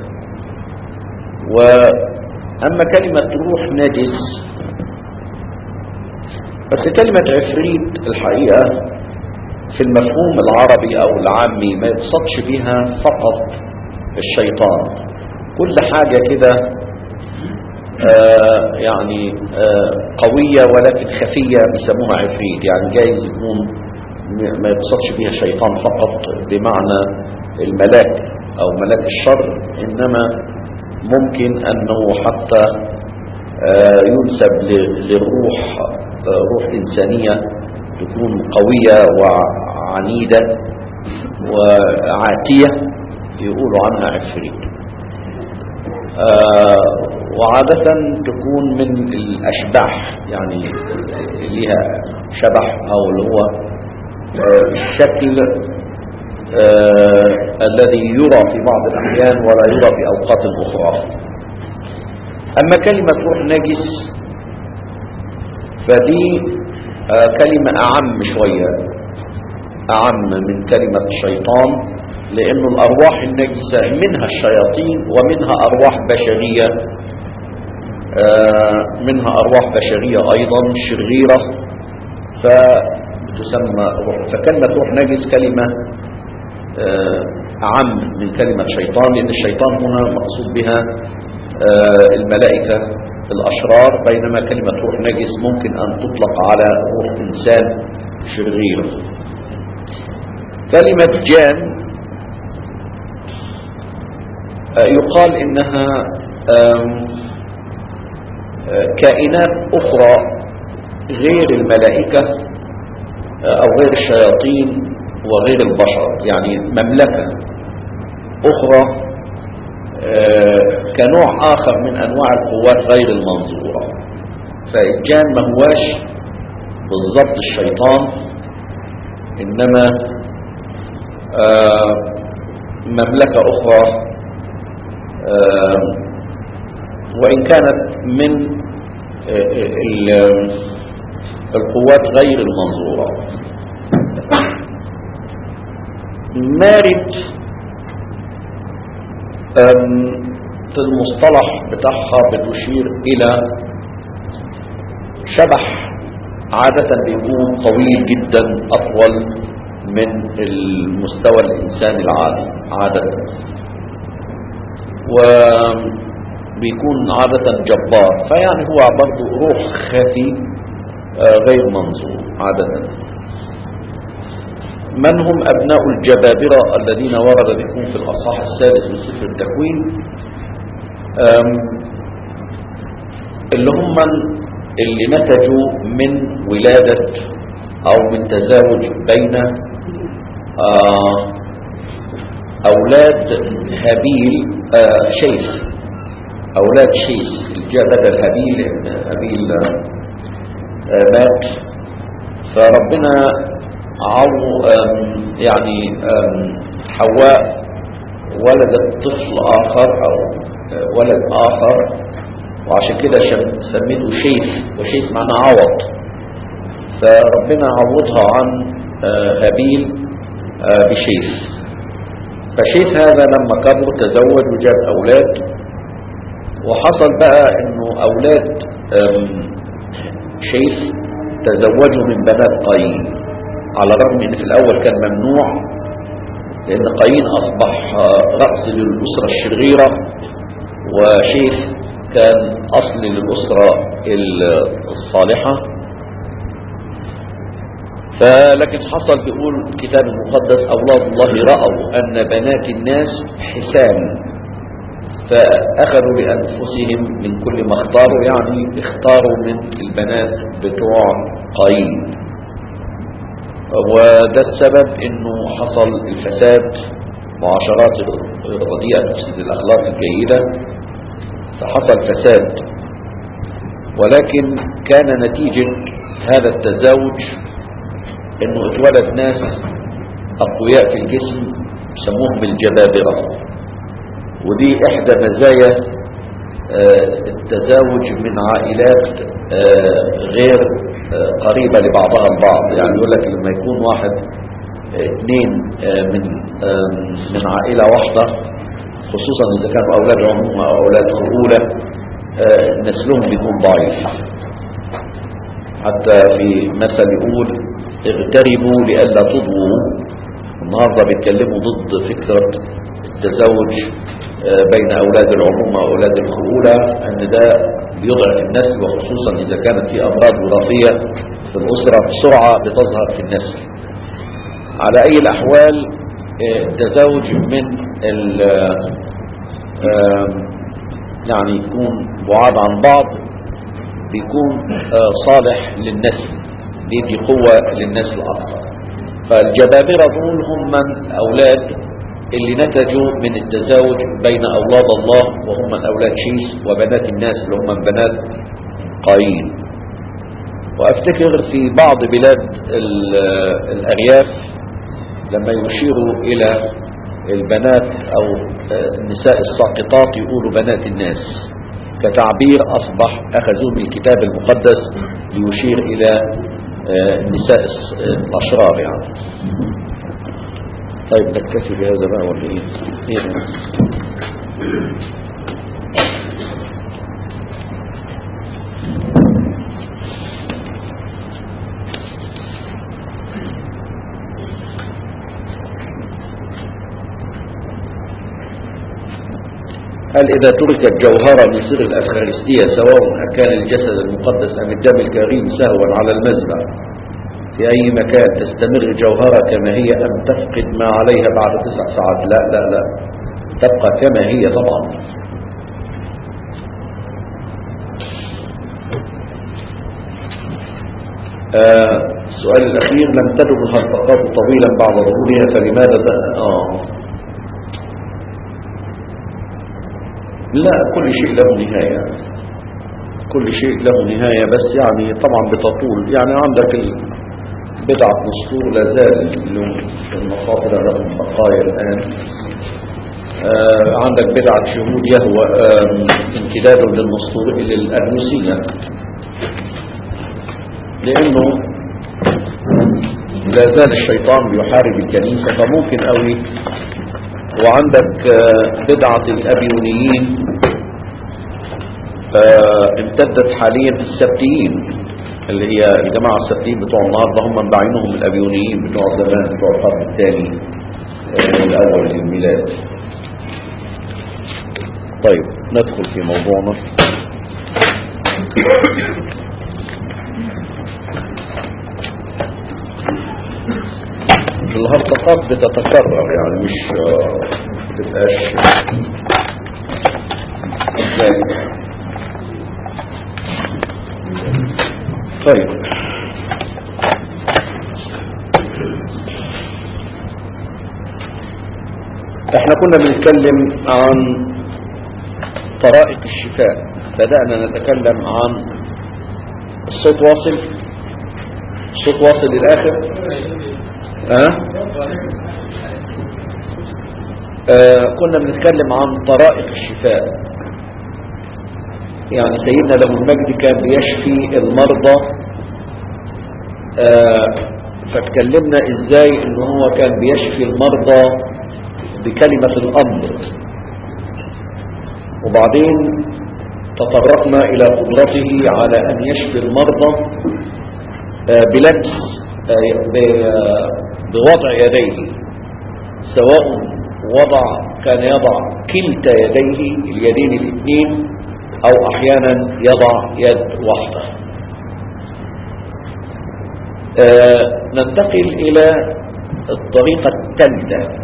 وأما كلمة روح نجس بس كلمة عفريت الحقيقة في المفهوم العربي أو العامي ما يقصدش بها فقط الشيطان كل حاجة كده آه يعني آه قوية ولكن خفية بيسموها عفريت يعني جايز يكون م- ما يقصدش بها الشيطان فقط بمعنى الملاك أو ملاك الشر إنما ممكن أنه حتى آه، ينسب ل- للروح آه، روح إنسانية تكون قوية وعنيدة وعاتية يقولوا عنها عفريت آه، وعادة تكون من الأشباح يعني ليها شبح أو اللي هو آه، الشكل آه، الذي يرى في بعض الأحيان ولا يرى في أوقات أخرى أما كلمة روح نجس فدي آه، كلمة أعم شوية أعم من كلمة الشيطان لأن الأرواح النجسة منها الشياطين ومنها أرواح بشرية آه، منها أرواح بشرية أيضا شريرة فتسمى روح فكلمة روح نجس كلمة آه، أعم من كلمة شيطان لأن الشيطان هنا مقصود بها آه، الملائكة الأشرار بينما كلمة روح نجس ممكن أن تطلق على روح إنسان شرير كلمة جان آه، يقال إنها آم، آه، كائنات أخرى غير الملائكة آه، أو غير الشياطين وغير البشر يعني مملكة أخرى آه، كنوع آخر من أنواع القوات غير المنظورة فالجان ما هواش بالضبط الشيطان إنما آه، مملكة أخرى آه، وإن كانت من آه، ال- القوات غير المنظورة مارد أم، في المصطلح بتاعها بتشير إلى شبح عادة بيكون طويل جدا أطول من المستوى الإنساني العادي عادة وبيكون عادة جبار فيعني هو برضه روح خفي آه، غير منظور عادة من هم أبناء الجبابرة الذين ورد بهم في الأصحاح السادس من سفر التكوين أم، اللي هم اللي نتجوا من ولادة أو من تزاوج بين آه، أولاد هابيل آه، شيث أولاد شيث جاء بدل هابيل لأن هابيل آه، آه، مات فربنا عو آم، يعني آم، حواء ولدت طفل آخر أو آه، ولد آخر وعشان كده شم- سميته شيث وشيث معناه عوض فربنا عوضها عن آه، هابيل آه، بشيث فشيث هذا لما كبر تزوج وجاب أولاد وحصل بقى انه أولاد آم، شيث تزوجوا من بنات قايين على الرغم ان في الاول كان ممنوع لان قايين اصبح آه، رأس للأسرة الشريرة وشيث كان اصل للأسرة ال- الصالحة فلكن حصل بيقول الكتاب المقدس أولاد الله رأوا أن بنات الناس حسان فأخذوا لأنفسهم من كل ما اختاروا يعني اختاروا من البنات بتوع قايين وده السبب انه حصل الفساد معاشرات الرديئة تفسد الاخلاق الجيدة فحصل فساد ولكن كان نتيجة هذا التزاوج انه اتولد ناس اقوياء في الجسم سموهم الجبابرة ودي احدى مزايا آه، التزاوج من عائلات آه، غير آه، قريبة لبعضها البعض يعني يقول لك لما يكون واحد آه، اثنين آه، من آه، من عائلة واحدة خصوصا إذا كانوا أولاد عمومة أو أولاد خؤولة آه، نسلهم بيكون ضعيف حتى في مثل يقول اغتربوا لئلا تضووا النهارده بيتكلموا ضد فكرة التزوج آه، بين أولاد العمومة وأولاد الخؤولة أن ده بيضعف النسل وخصوصا إذا كانت في أمراض وراثية في الأسرة بسرعة بتظهر في النسل على أي الأحوال آه، التزوج من ال آم، يعني يكون بعاد عن بعض بيكون آه، صالح للنسل بيدي قوة للنسل أكثر فالجبابرة دول هم من أولاد اللي نتجوا من التزاوج بين أولاد الله وهم من أولاد شيس وبنات الناس اللي هم من بنات قايين وأفتكر في بعض بلاد ال- الأرياف لما يشيروا إلى البنات أو النساء الساقطات يقولوا بنات الناس كتعبير أصبح أخذوه من الكتاب المقدس ليشير إلى آه، النساء الس- الأشرار يعني طيب نكتفي بهذا بقى ولا ايه ايه ده؟ هل إذا تركت جوهرة من سر الأفخارستية سواء كان الجسد المقدس أم الدم الكريم سهوا على المذبح في أي مكان تستمر جوهرة كما هي أم تفقد ما عليها بعد تسع ساعات لا لا لا تبقى كما هي طبعا آه السؤال الأخير لم تدم الهرطقات طويلا بعد ظهورها فلماذا ده آه لا كل شيء له نهاية كل شيء له نهاية بس يعني طبعا بتطول يعني عندك بدعة نسطور لا زال المصادر لهم بقايا الآن آه عندك بدعة شهود يهوى آه امتداد للنسطور للأريوسية لأنه لا زال الشيطان بيحارب الكنيسة فممكن قوي وعندك آه بدعة الأبيونيين امتدت حاليا في السبتيين اللي هي الجماعة السبتيين بتوع النهاردة هم بعينهم الأبيونيين بتوع زمان بتوع القرن الثاني الأول للميلاد طيب ندخل في موضوعنا الهرطقات بتتكرر يعني مش بتبقاش طيب احنا كنا بنتكلم عن طرائق الشفاء بدأنا نتكلم عن الصوت واصل الصوت واصل للآخر أه؟ أه كنا بنتكلم عن طرائق الشفاء يعني سيدنا له المجد كان بيشفي المرضى أه فاتكلمنا ازاي ان هو كان بيشفي المرضى بكلمة الامر وبعدين تطرقنا الى قدرته على ان يشفي المرضى أه بلمس بوضع يديه سواء وضع كان يضع كلتا يديه اليدين الاثنين او احيانا يضع يد واحدة آه ننتقل الى الطريقة الثالثة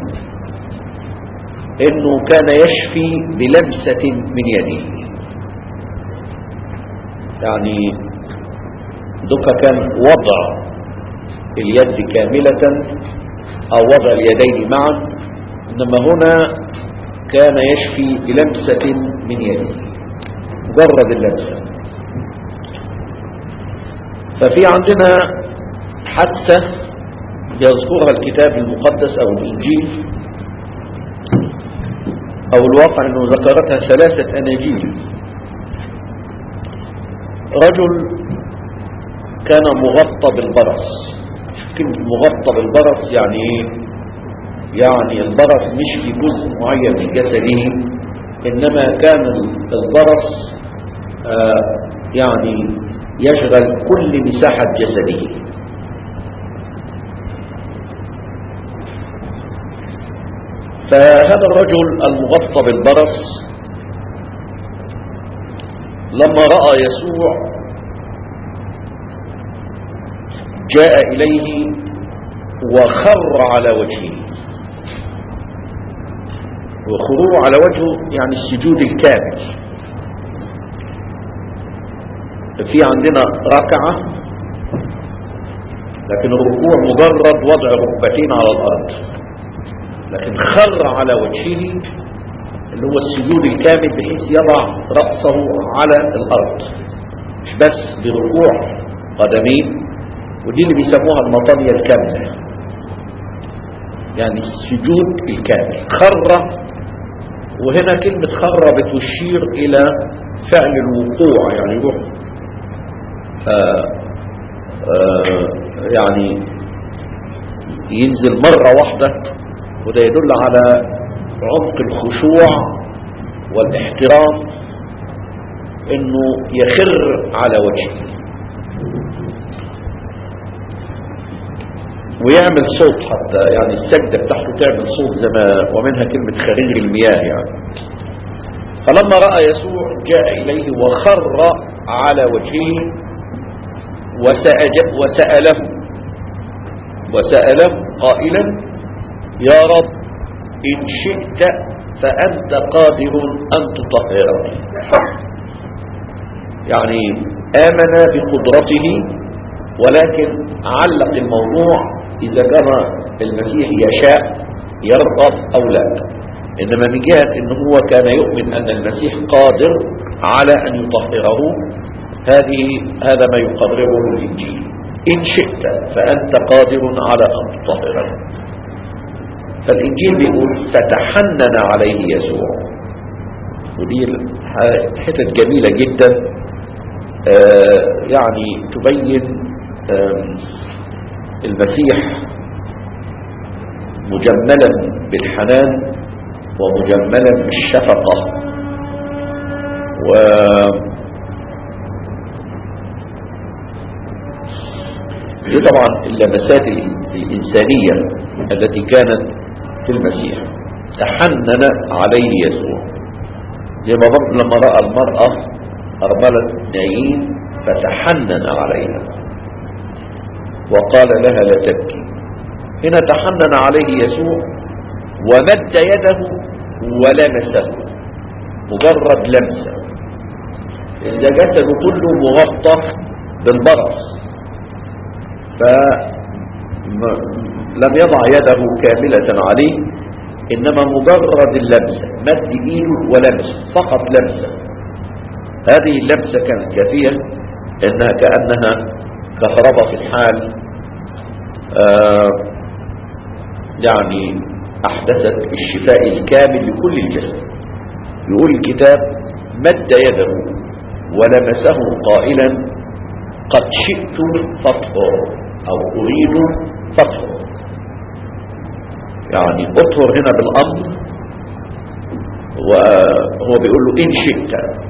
انه كان يشفي بلمسة من يده يعني دوكا كان وضع اليد كاملة او وضع اليدين معا انما هنا كان يشفي بلمسة من يده مجرد اللمسة ففي عندنا حادثة يذكرها الكتاب المقدس او الانجيل او الواقع انه ذكرتها ثلاثة اناجيل رجل كان مغطى بالبرص كلمة مغطى بالبرص يعني ايه يعني البرص مش في جزء معين من جسده انما كان البرص آه يعني يشغل كل مساحة جسده فهذا الرجل المغطى بالبرص لما رأى يسوع جاء إليه وخر على وجهه وخروع على وجهه يعني السجود الكامل في عندنا ركعة لكن الركوع مجرد وضع ركبتين على الأرض لكن خر على وجهه اللي هو السجود الكامل بحيث يضع رأسه على الأرض مش بس بركوع قدمين ودي اللي بيسموها المطانية الكاملة يعني السجود الكامل خر وهنا كلمة خر بتشير إلى فعل الوقوع يعني يروح آآ آآ يعني ينزل مرة واحدة وده يدل على عمق الخشوع والاحترام انه يخر على وجهه ويعمل صوت حتى يعني السجدة بتاعته تعمل صوت زي ما ومنها كلمة خرير المياه يعني فلما رأى يسوع جاء إليه وخر على وجهه وسأج وسأله وسأله قائلا يا رب إن شئت فأنت قادر أن تطهرني يعني آمن بقدرته ولكن علق الموضوع إذا كان المسيح يشاء يرغب أو لا إنما من جهة إن هو كان يؤمن أن المسيح قادر على أن يطهره هذه هذا ما يقرره الإنجيل إن شئت فأنت قادر على أن تطهره فالإنجيل بيقول فتحنن عليه يسوع ودي حتت جميلة جدا آه يعني تبين آه المسيح مجملا بالحنان ومجملا بالشفقة و دي طبعا اللمسات الإنسانية التي كانت في المسيح تحنن عليه يسوع زي ما برضه لما رأى المرأة أرملة نايين فتحنن عليها وقال لها لا تبكي هنا تحنن عليه يسوع ومد يده ولمسه مجرد لمسه إذا جسده كله مغطى بالبرص فلم يضع يده كاملة عليه إنما مجرد اللمسة مد إيده ولمس فقط لمسة هذه اللمسة كانت كافية إنها كأنها كهرباء في الحال آه يعني أحدثت الشفاء الكامل لكل الجسد يقول الكتاب مد يده ولمسه قائلا قد شئت فاطهر أو أريد فاطهر يعني اطهر هنا بالأمر وهو بيقول له إن شئت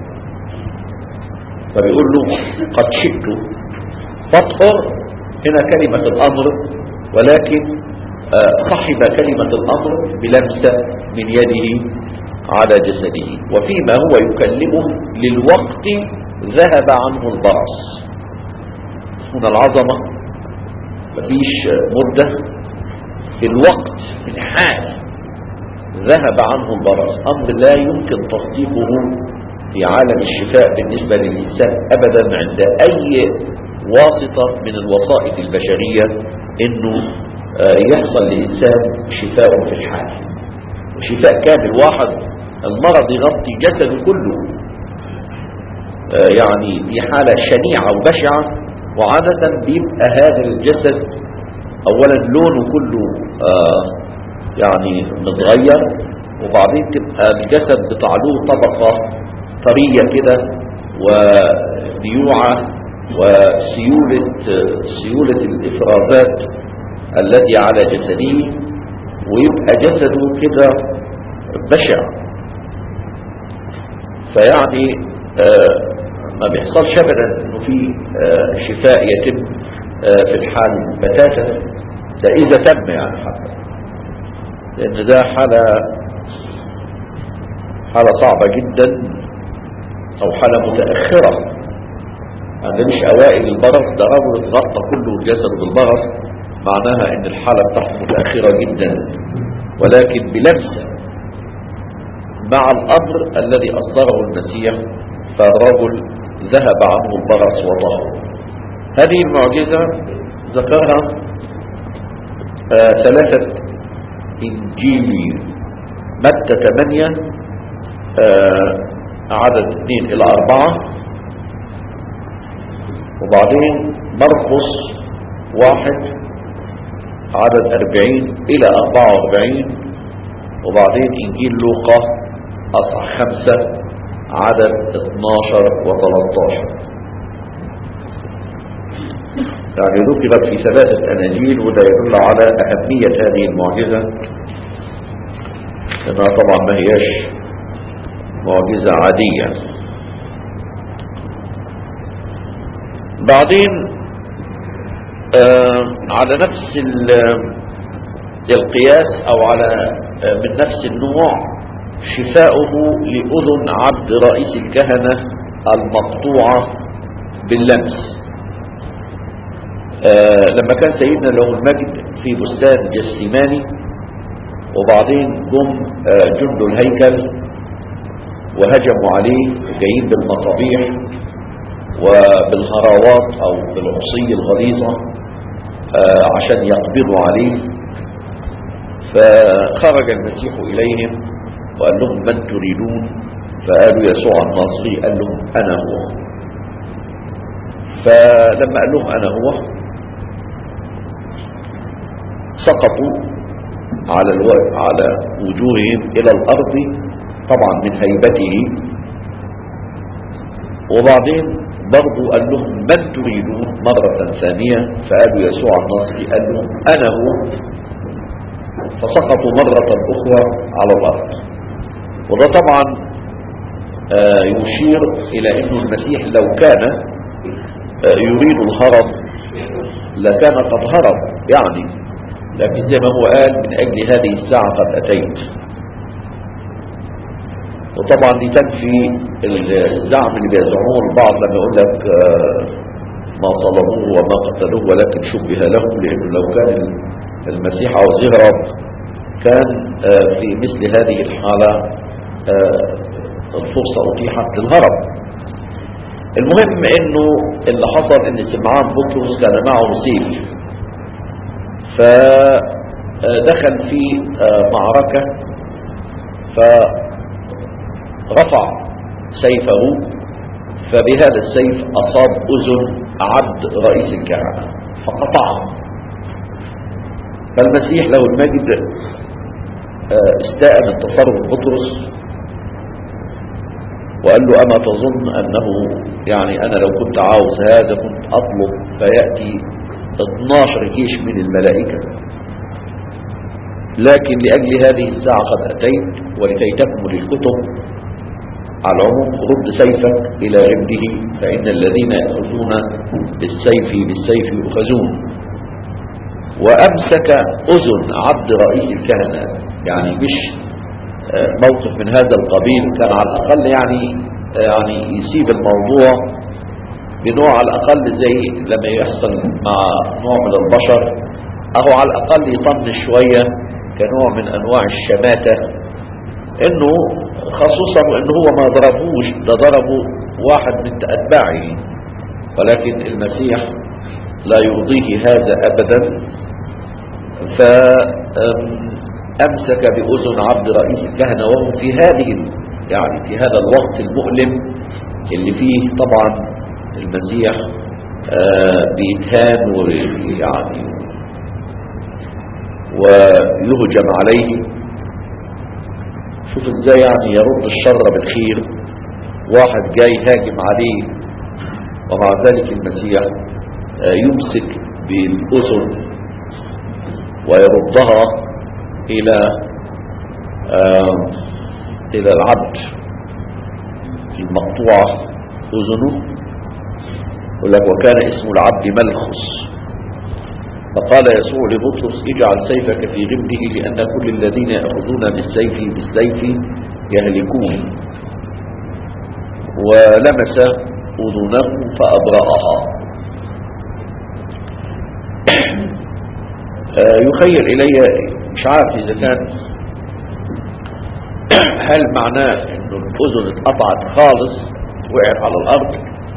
فبيقول له قد شئت فاطهر هنا كلمة الأمر ولكن صحب كلمة الأمر بلمسة من يده على جسده وفيما هو يكلمه للوقت ذهب عنه البرص هنا العظمة مفيش مدة في الوقت في الحال ذهب عنه البرص أمر لا يمكن تصديقه في عالم الشفاء بالنسبة للإنسان أبدا عند أي واسطة من الوسائط البشرية انه يحصل لإنسان شفاء في الحال وشفاء كامل واحد المرض يغطي جسده كله يعني دي حالة شنيعة وبشعة وعادة بيبقى هذا الجسد اولا لونه كله يعني متغير وبعدين تبقى الجسد بتعلوه طبقة طرية كده وديوعة وسيولة سيولة الإفرازات التي على جسده ويبقى جسده كده بشع فيعني آه ما بيحصلش ابدا انه في آه شفاء يتم آه في الحال بتاتا ده اذا تم يعني حتى لان ده حالة حالة صعبة جدا او حالة متأخرة يعني مش اوائل البرص ده رجل اتغطى كله الجسد بالبرص معناها ان الحالة بتاعته متأخرة جدا ولكن بلمسة مع الامر الذي اصدره المسيح فالرجل ذهب عنه البرص وطهر هذه المعجزة ذكرها آه ثلاثة انجيلي متى ثمانية آه عدد اثنين الى اربعة وبعدين مرقس واحد عدد أربعين إلى أربعة وأربعين وبعدين إنجيل لوقا أصح خمسة عدد 12 و13 يعني ذكرت في ثلاثة أناجيل وده يدل على أهمية هذه المعجزة لأنها طبعا ما هياش معجزة عادية بعدين آه على نفس القياس او على آه من نفس النوع شفاؤه لأذن عبد رئيس الكهنة المقطوعة باللمس آه لما كان سيدنا له المجد في بستان جسيماني وبعدين جم جند الهيكل وهجموا عليه جايين بالمطابيح وبالهراوات او بالعصي الغليظة عشان يقبضوا عليه فخرج المسيح اليهم وقال لهم من تريدون فقالوا يسوع الناصري قال لهم أنا هو فلما قال لهم أنا هو سقطوا على الو... على وجوههم إلى الأرض طبعا من هيبته وبعدين برضو قال لهم من تريدون مرة ثانية فقالوا يسوع الناصري قال لهم أنا هو فسقطوا مرة أخرى على الأرض وده طبعا آه يشير إلى أن المسيح لو كان آه يريد الهرب لكان قد هرب يعني لكن زي ما هو قال من أجل هذه الساعة قد أتيت وطبعا دي تنفي الزعم اللي بيزعموه البعض لما يقول لك آه ما طلبوه وما قتلوه ولكن شبه لهم لأنه لو كان المسيح عاوز يهرب كان في مثل هذه الحالة الفرصة أتيحت للهرب المهم انه اللي حصل ان سمعان بطرس كان معه سيف فدخل في معركة فرفع سيفه فبهذا السيف أصاب أذن عبد رئيس الكهنة فقطعه فالمسيح له المجد استاء من تصرف بطرس وقال له أما تظن أنه يعني أنا لو كنت عاوز هذا كنت أطلب فيأتي 12 جيش من الملائكة لكن لأجل هذه الساعة قد أتيت ولكي تكمل الكتب على العموم رد سيفك إلى غمده فإن الذين يأخذون بالسيف بالسيف يؤخذون وأمسك أذن عبد رئيس الكهنة يعني مش موقف من هذا القبيل كان على الأقل يعني يعني يسيب الموضوع بنوع على الأقل زي لما يحصل مع نوع من البشر أهو على الأقل يطنش شوية كنوع من أنواع الشماتة إنه خصوصا إنه هو ما ضربوش ده ضربوا واحد من أتباعه ولكن المسيح لا يرضيه هذا أبدا فأمسك بأذن عبد رئيس الكهنة وهو في هذه يعني في هذا الوقت المؤلم اللي فيه طبعا المسيح بيتهان ويعني ويهجم عليه شوف ازاي يعني يرد الشر بالخير واحد جاي هاجم عليه ومع ذلك المسيح يمسك بالأذن ويردها إلى إلى العبد المقطوعة أذنه يقول لك وكان اسم العبد ملخص فقال يسوع لبطرس اجعل سيفك في غمده لأن كل الذين يأخذون بالسيف بالسيف يهلكون ولمس أذنه فأبرأها يخيل إلي مش عارف إذا كان هل معناه انه الاذن اتقطعت خالص وقعت على الارض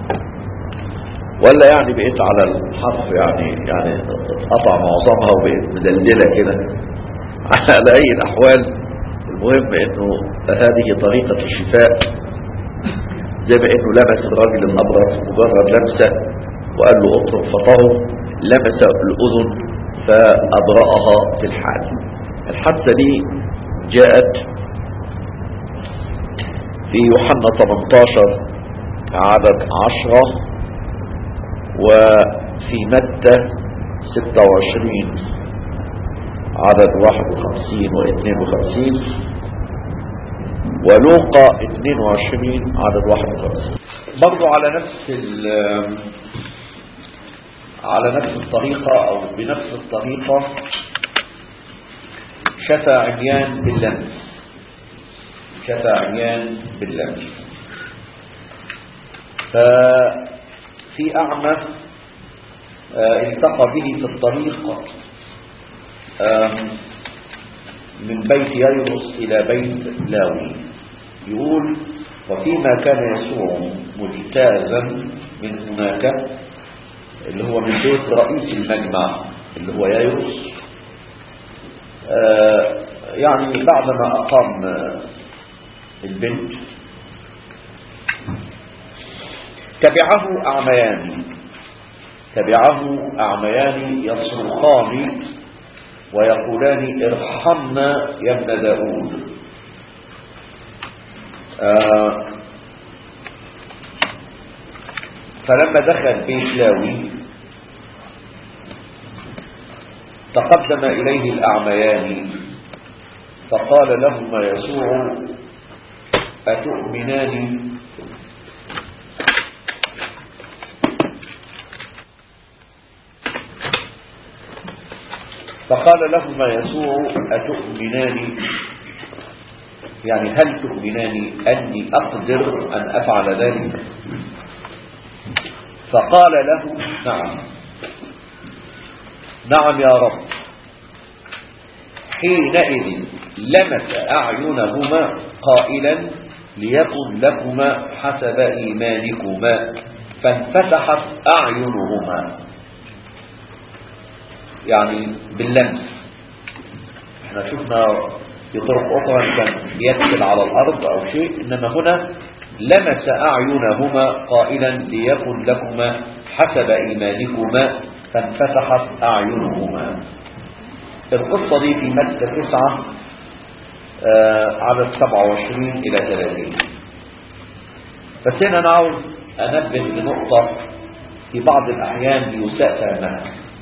ولا يعني بقيت على الحرف يعني يعني اتقطع معظمها وبقيت مدلله كده على اي الاحوال المهم انه هذه طريقه الشفاء زي ما انه لمس الراجل الابرص مجرد لمسه وقال له اطرق فطره لمس الاذن فابرأها في الحال الحادثه دي جاءت في يوحنا 18 عدد 10 وفي متى 26 عدد 51 و 52 ولوقا 22 عدد 51 برضو على نفس على نفس الطريقة أو بنفس الطريقة شفى عميان باللمس شفى عميان باللمس ففي أعمى التقى به في الطريق من بيت ييروس إلى بيت لاوي يقول وفيما كان يسوع مجتازا من هناك اللي هو من بيت رئيس المجمع اللي هو ييروس يعني بعدما أقام البنت تبعه أعميان تبعه أعميان يصرخان ويقولان ارحمنا يا ابن داود آه فلما دخل بيت لاوي تقدم إليه الأعميان فقال لهما يسوع أتؤمنان فقال لهما يسوع أتؤمنان يعني هل تؤمنان أني أقدر أن أفعل ذلك فقال له نعم نعم يا رب حينئذ لمس أعينهما قائلا ليكن لكما حسب إيمانكما فانفتحت أعينهما يعني باللمس احنا شفنا في طرق أخرى كان يدخل على الأرض أو شيء إنما هنا لمس أعينهما قائلا ليكن لكما حسب إيمانكما فانفتحت أعينهما القصة دي في متى تسعة آه عدد 27 إلى 30 بس هنا أنا عاوز أنبه لنقطة في بعض الأحيان بيساء فهمها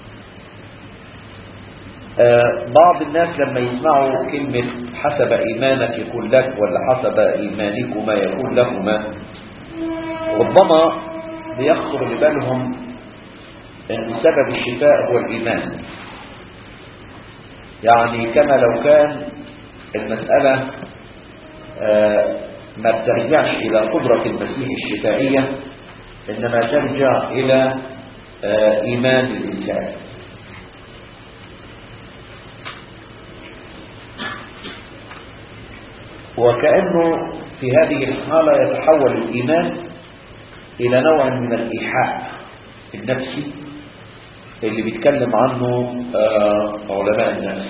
آه بعض الناس لما يسمعوا كلمة حسب إيمانك يكون لك ولا حسب إيمانكما يكون لكما ربما بيخطر لبالهم أن سبب الشفاء هو الإيمان يعني كما لو كان المسألة آه ما بترجعش إلى قدرة المسيح الشفائية إنما ترجع إلى آه إيمان الإنسان وكأنه في هذه الحالة يتحول الإيمان إلى نوع من الإيحاء النفسي اللي بيتكلم عنه آه علماء النفس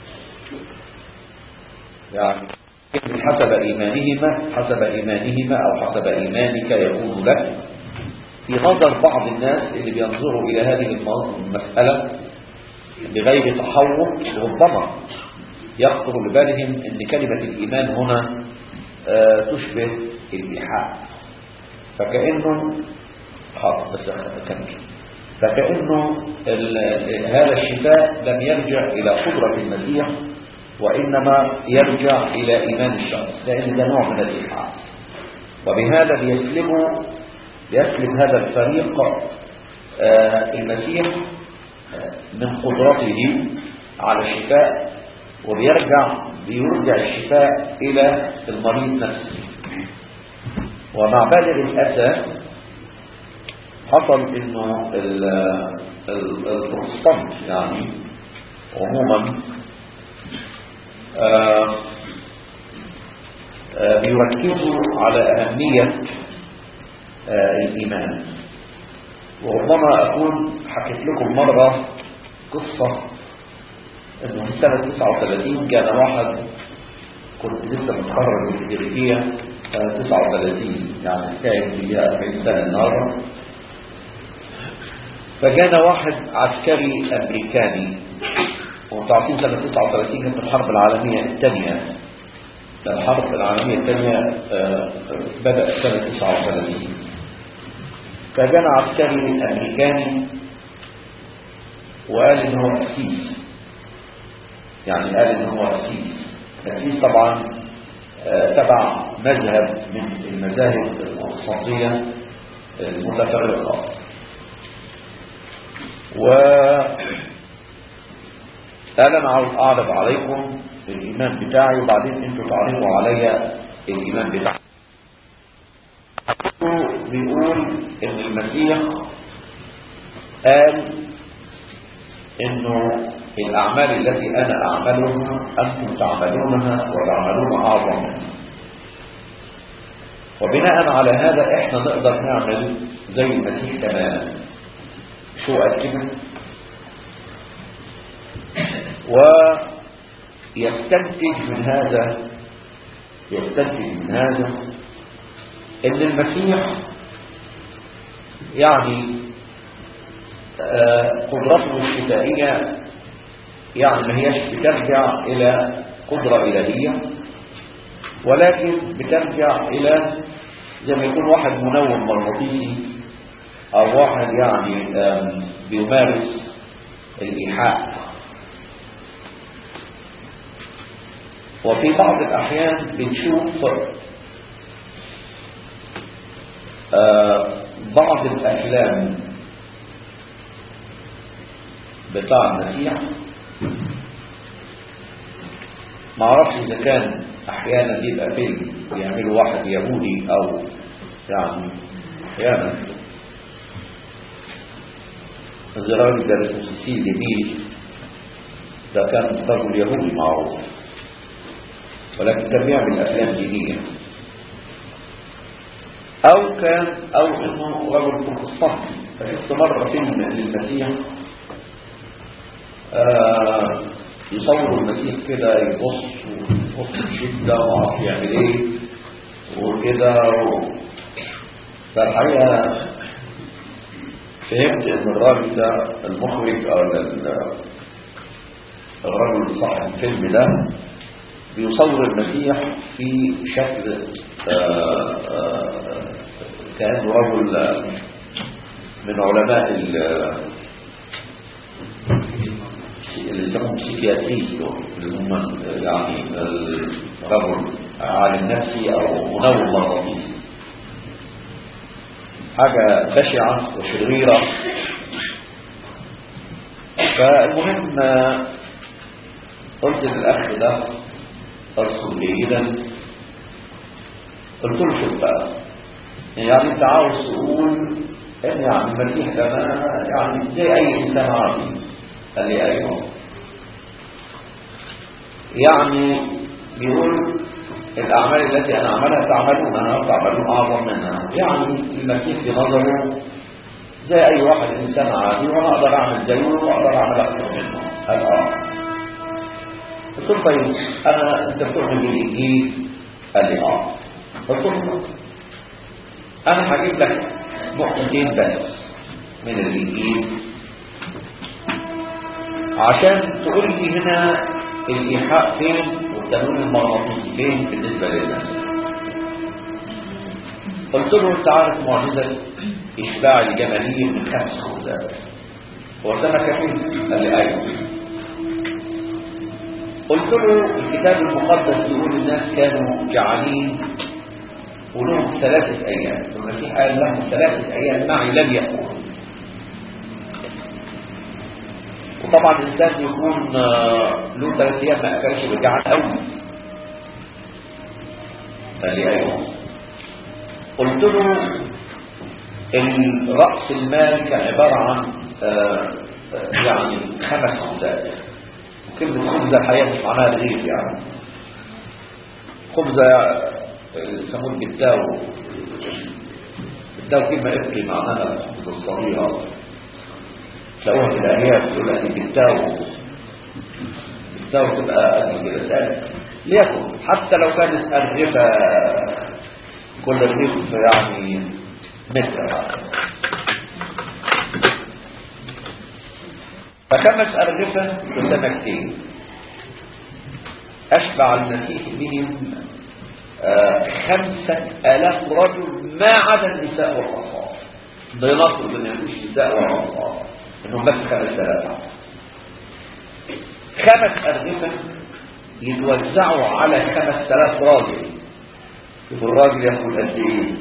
يعني حسب إيمانهما حسب إيمانهما أو حسب إيمانك يكون لك في نظر بعض الناس اللي بينظروا إلى هذه المسألة بغير تحول ربما يخطر لبالهم أن كلمة الإيمان هنا آه تشبه الإيحاء فكأنه خلاص بس أكمل فكأنه هذا الشفاء لم يرجع إلى قدرة المسيح وإنما يرجع إلى إيمان الشخص لأن ده نوع من الإيحاء وبهذا بيسلب يسلب هذا الفريق آه المسيح من قدرته على الشفاء وبيرجع بيرجع الشفاء إلى المريض نفسه ومع بالغ الأسى حصل انه البروتستانت يعني عموما آآ آآ بيركزوا على أهمية الإيمان وربما أكون حكيت لكم مرة قصة انه في سنة 39 كان واحد كنت لسه متخرج من الجريفية سنة 39 يعني كان فيها 40 سنة النهارده فكان واحد عسكري أمريكاني وتعطيه سنة 39 كانت الحرب العالمية الثانية الحرب العالمية الثانية بدأت سنة 39 فكان عسكري أمريكاني وقال إن هو أسيس يعني قال إن هو أسيس أسيس طبعا تبع مذهب من المذاهب الأساطية المتفرقة و قال انا عاوز اعرض عليكم الايمان بتاعي وبعدين انتوا تعرضوا عليا الايمان بتاعي بيقول ان المسيح قال انه الاعمال التي انا اعملها انتم تعملونها وتعملون اعظم منها وبناء على هذا احنا نقدر نعمل زي المسيح تماما شو قال كده ويستنتج من هذا يستنتج من هذا ان المسيح يعني آه، قدرته الشفائية يعني ما هيش بترجع إلى قدرة إلهية ولكن بترجع إلى زي ما يكون واحد منوم مغناطيسي أو واحد يعني آم، بيمارس الإيحاء وفي بعض الأحيان بنشوف آه، بعض الأفلام بتاع المسيح ما اعرفش اذا كان احيانا بيبقى فيلم بيعملوا واحد يهودي او يعني احيانا زي الراجل ده اسمه سيسيل ديميل ده كان رجل يهودي معروف ولكن كان بيعمل افلام دينيه او كان او انه رجل بروتستانتي فشفت مره فيلم للمسيح آه يصور المسيح كده يبص ويبص بشدة ومعرفش يعمل ايه وكده و... فالحقيقة فهمت ان الراجل ده المخرج او ال- الراجل صاحب الفيلم ده بيصور المسيح في شكل آه، آه، كأنه رجل آه، من علماء ال- اللي يسموهم سيكياتريس دول اللي هم يعني الرجل عالم نفسي او منوم مغناطيسي حاجة بشعة وشريرة فالمهم آه، قلت للأخ ده أرسل جيدا قلت له شوف بقى يعني أنت عاوز تقول إن يعني المسيح ده ما- يعني زي أي إنسان عادي قال لي أيوه يعني بيقول الأعمال التي أنا أعملها تعملونها وتعملون أعظم منها يعني المسيح في نظره زي أي واحد إنسان عادي وأنا أقدر أعمل زيه وأقدر أعمل أكثر منه قال آه قلت له طيب أنا أنت بتؤمن بالإنجيل قال لي آه قلت له أنا هجيب لك نقطتين بس من الإنجيل عشان تقول لي هنا الإيحاء فين والتنويم المغناطيسي فين بالنسبة للناس قلت له انت عارف معجزة إشباع الجماهير من خمس خبزات هو سمكة فين؟ قال لي أيوه قلت له الكتاب المقدس بيقول الناس كانوا جعانين ولهم ثلاثة أيام المسيح قال لهم ثلاثة أيام معي لم يأكلوا وطبعا الإنسان يكون آه، له ثلاث أيام ما أكلش وجعان قوي قال لي أيوه قلت له إن رأس المال كان عبارة عن آه، آه، يعني خمس خبزات وكلمة خبزة الحقيقة مش معناها رغيف يعني خبزة آه، يسموه بالداو الداو كلمة إفري معناها الخبزة الصغيرة تلاقوها في الآيات تقول لك بالداو بالداو تبقى قد كده تاني ليكن حتى لو كانت الرفة كل رغيف يعني متر فخمس أرغفة بسمكتين أشبع المسيح بهم آه، خمسة آلاف رجل ما عدا النساء والأطفال بنفرض ان مفيش نساء ولا أطفال انهم بس خمس آلاف خمس أرغفة يتوزعوا على خمس آلاف راجل شوف الراجل ياخد قد ايه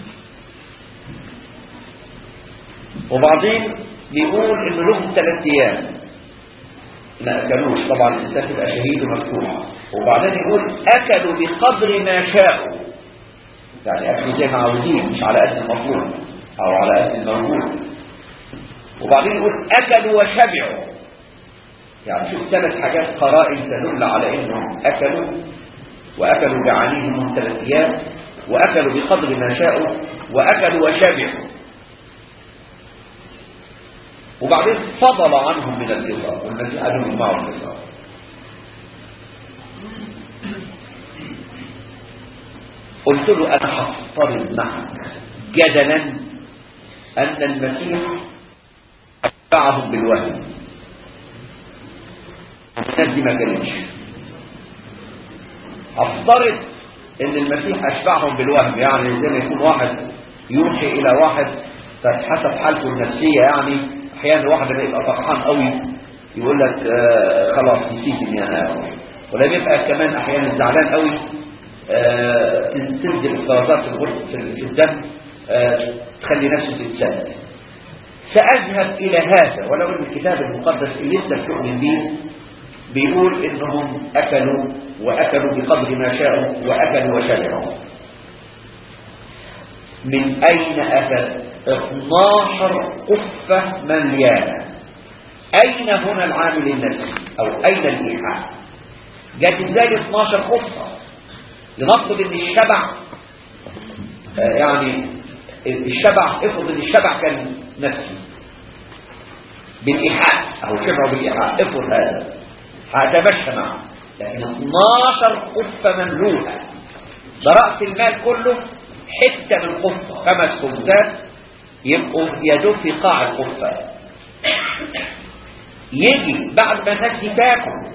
وبعدين بيقول ان لهم ثلاث ايام ما اكلوش طبعا الانسان تبقى شهيد ومفتوح وبعدين يقول اكلوا بقدر ما شاءوا يعني اكلوا زي ما عاوزين مش على قد المطلوب او على قد الموجود وبعدين يقول اكلوا وشبعوا يعني شوف ثلاث حاجات قرائن تدل على انهم اكلوا واكلوا جعانيهم ثلاث ايام واكلوا بقدر ما شاءوا واكلوا وشبعوا وبعدين فضل عنهم من الإصابة والمسيح قال لهم معه الإصابة قلت له أنا هفترض معك جدلا أن المسيح أتبعهم بالوهم الناس دي ما كانتش افترض ان المسيح اشبعهم بالوهم يعني زي ما يكون واحد يوحي الى واحد فحسب حالته النفسيه يعني احيانا واحد لما يبقى فرحان قوي يقول لك آه خلاص نسيت اني انا اروح ولما يبقى كمان احيانا زعلان قوي آه تنزل افرازات في الغرب في الدم آه تخلي نفسه تتسد ساذهب الى هذا ولو ان الكتاب المقدس اللي انت بتؤمن به بيقول انهم اكلوا واكلوا بقدر ما شاءوا واكلوا وشبعوا من اين اتت 12 قفة مليانة اين هنا العامل النفسي او اين الايحاء جت ازاي 12 قفة لنفرض ان الشبع آه يعني الشبع افرض ان الشبع كان نفسي بالايحاء او شبعوا بالايحاء افرض هذا هتمشى معه لكن 12 قفة مملوءة ده رأس المال كله حتة من قفة خمس خبزات يبقوا يدوب في قاع القفة يجي بعد ما الناس دي تاكل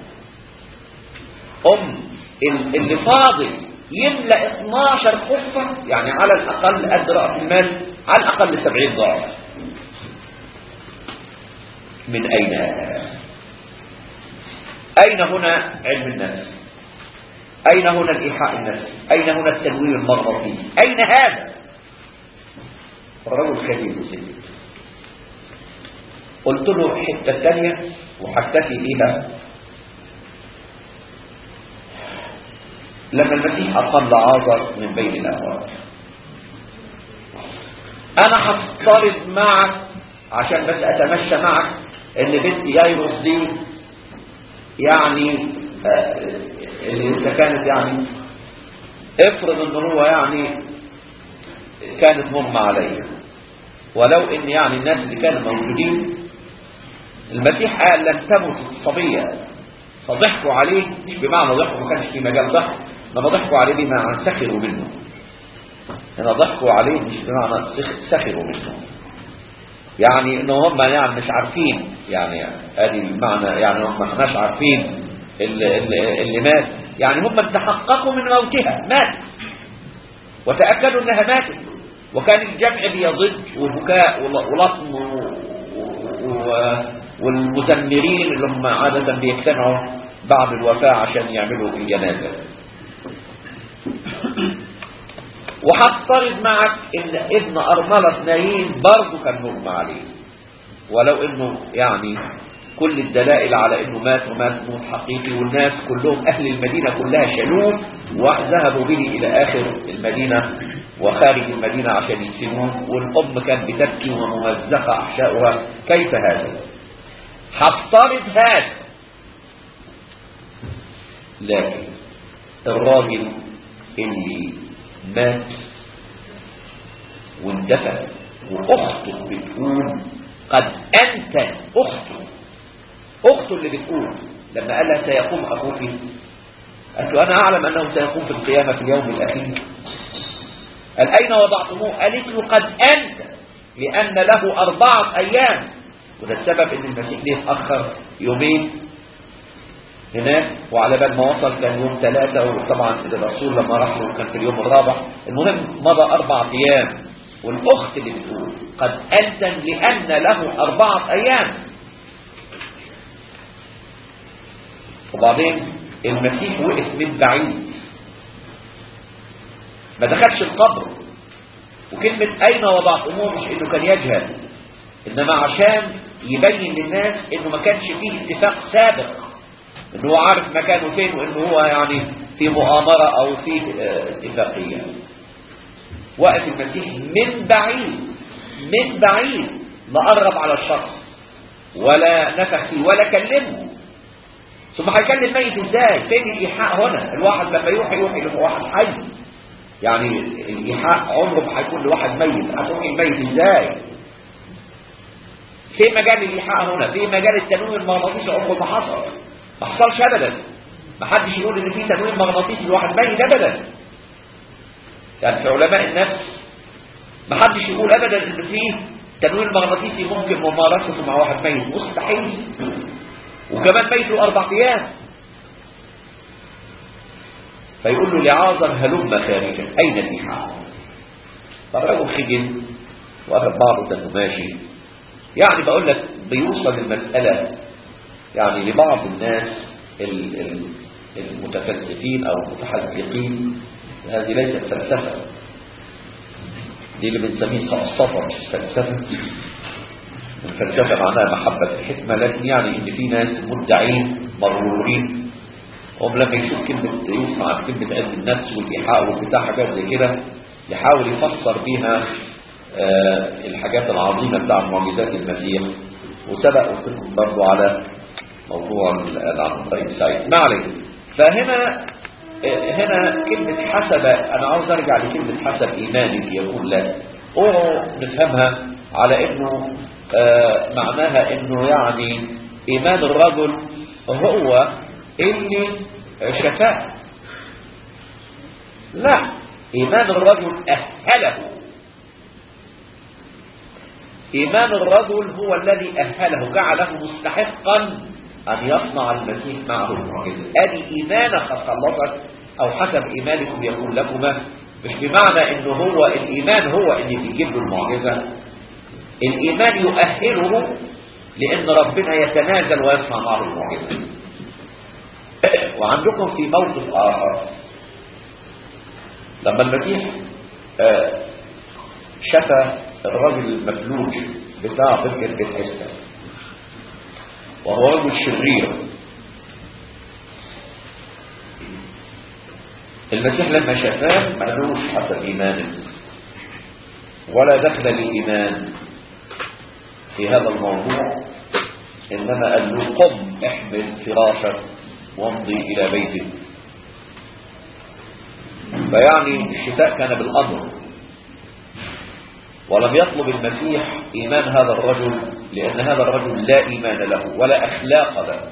أم اللي فاضل يملأ 12 قفة يعني على الأقل قد رأس المال على الأقل 70 ضعف من أين هذا؟ أين هنا علم النفس أين هنا الإيحاء النفسي أين هنا التنوير المغناطيسي أين هذا الرجل كبير سيد قلت له حتة تانية وحكتفي بيها لما المسيح أقام لعازر من بين الأموات أنا هفترض معك عشان بس أتمشى معك إن بنت يايروس دي يعني اللي إذا كانت يعني افرض ان هو يعني كانت مغمى عليه ولو ان يعني الناس اللي كانوا موجودين المسيح قال لن تمت الصبية فضحكوا عليه مش بمعنى ضحكوا ما كانش في مجال ضحك لما ضحكوا عليه بمعنى سخروا منه هنا ضحكوا عليه مش بمعنى سخروا منه يعني ان هم يعني مش عارفين يعني ادي المعنى يعني هم ما احناش عارفين اللي, اللي, اللي مات يعني هم تحققوا من موتها مات وتأكدوا انها ماتت وكان الجمع بيضج وبكاء ولطم والمزمرين اللي هم عادة بيجتمعوا بعد الوفاة عشان يعملوا الجنازة وهفترض معك ان ابن ارملة نايم برضه كان مغمى عليه ولو انه يعني كل الدلائل على انه مات ومات موت حقيقي والناس كلهم اهل المدينة كلها شالوه وذهبوا به الى اخر المدينة وخارج المدينة عشان يدفنوه والام كانت بتبكي وممزقة احشائها كيف هذا هفترض هذا لكن الراجل اللي مات واندفن واخته بتقول قد انت اخته اخته اللي بتقول لما قال لها سيقوم اخوك قالت له انا اعلم انه سيقوم في القيامه في اليوم الاخير قال اين وضعتموه قالت له قد انت لان له اربعه ايام وده السبب ان المسيح ليه اتاخر يومين هناك وعلى بال ما وصل كان يوم ثلاثة وطبعا الرسول لما راح له كان في اليوم الرابع المهم مضى أربعة أيام والأخت اللي بتقول قد أذن لأن له أربعة أيام وبعدين المسيح وقف من بعيد ما دخلش القبر وكلمة أين وضعتموه مش إنه كان يجهل إنما عشان يبين للناس إنه ما كانش فيه اتفاق سابق إنه هو عارف مكانه فين وإنه هو يعني في مؤامرة أو في اتفاقية وقف المسيح من بعيد من بعيد لا قرب على الشخص ولا نفخ فيه ولا كلمه ثم هيكلم ميت ازاي فين الايحاء هنا الواحد لما يوحي يوحي لواحد حي يعني الايحاء عمره ما هيكون لواحد ميت هتوحي الميت ازاي في مجال الايحاء هنا في مجال التنويم المغناطيسي عمره ما حصل ما حصلش ابدا ما حدش يقول ان في تنويم مغناطيسي لواحد ميت ابدا يعني في علماء النفس ما حدش يقول ابدا ان فيه تنوير مغناطيسي ممكن ممارسته مع واحد ميت مستحيل وكمان ميت له اربع ايام فيقول له لعازر هلم خارجا اين الإيحاء فالرجل خجل واخذ بعضه ده ماشي يعني بقول لك بيوصل المسألة يعني لبعض الناس ال- ال- المتفلسفين او المتحزقين هذه ليست فلسفة دي اللي بنسميه فلسفة مش فلسفة الفلسفة معناها محبة الحكمة لكن يعني ان في ناس مدعين مغرورين هم لما يشوف كلمة يسمع عن كلمة علم النفس والإيحاء والبتاع حاجات زي كده يحاول يفسر بيها آه الحاجات العظيمة بتاع معجزات المسيح وسبق قلت لكم برضه على موضوع العنطرين سعيد ما عليه فهنا آه هنا كلمة حسب أنا عاوز أرجع لكلمة حسب إيمانك يقول لا أوعوا نفهمها على إنه آه معناها إنه يعني إيمان الرجل هو اللي شفاه لا إيمان الرجل أهله إيمان الرجل هو الذي أهله جعله مستحقا أن يصنع المسيح معه المعجزة أدي إيمانك خلصت أو حسب إيمانكم يقول لكما مش بمعنى أنه هو الإيمان هو اللي بيجيب له المعجزة الإيمان يؤهله لأن ربنا يتنازل ويصنع معه المعجزة وعندكم في موقف آخر لما المسيح شفى الرجل المفلوج بتاع بركة بيت حسن وهو رجل شرير المسيح لما شفاه ما قالوش حسب إيمانه ولا دخل لإيمان في هذا الموضوع إنما قال له قم احمل فراشك وامضي إلى بيتك فيعني الشتاء كان بالأمر ولم يطلب المسيح إيمان هذا الرجل لأن هذا الرجل لا إيمان له ولا أخلاق له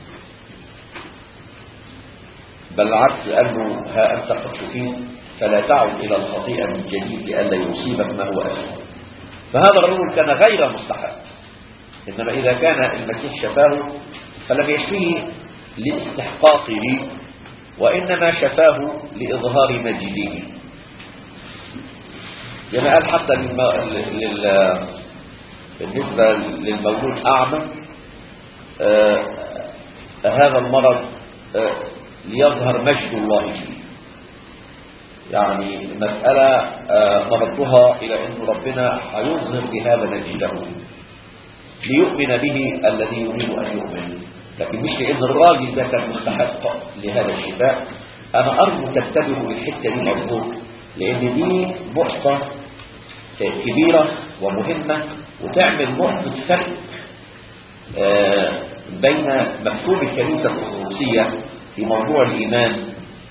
بل العكس قال له ها أنت قد شفيت فلا تعد إلى الخطيئة من جديد لئلا يصيبك ما هو أسوأ فهذا الرجل كان غير مستحق إنما إذا كان المسيح شفاه فلم يشفيه لاستحقاقه وإنما شفاه لإظهار مجده يعني قال حتى للم... لل... بالنسبة للمولود أعمى آه... هذا المرض آه... ليظهر مجد الله فيه يعني مسألة آه... مردها إلى أن ربنا هيظهر بهذا مجده ليؤمن به الذي يريد أن يؤمن لكن مش لأن الراجل ده كان مستحق لهذا الشفاء أنا أرجو تنتبهوا للحتة دي مظبوط لأن دي نقطة كبيرة ومهمة وتعمل نقطة فرق بين مفهوم الكنيسة الأرثوذكسية في موضوع الإيمان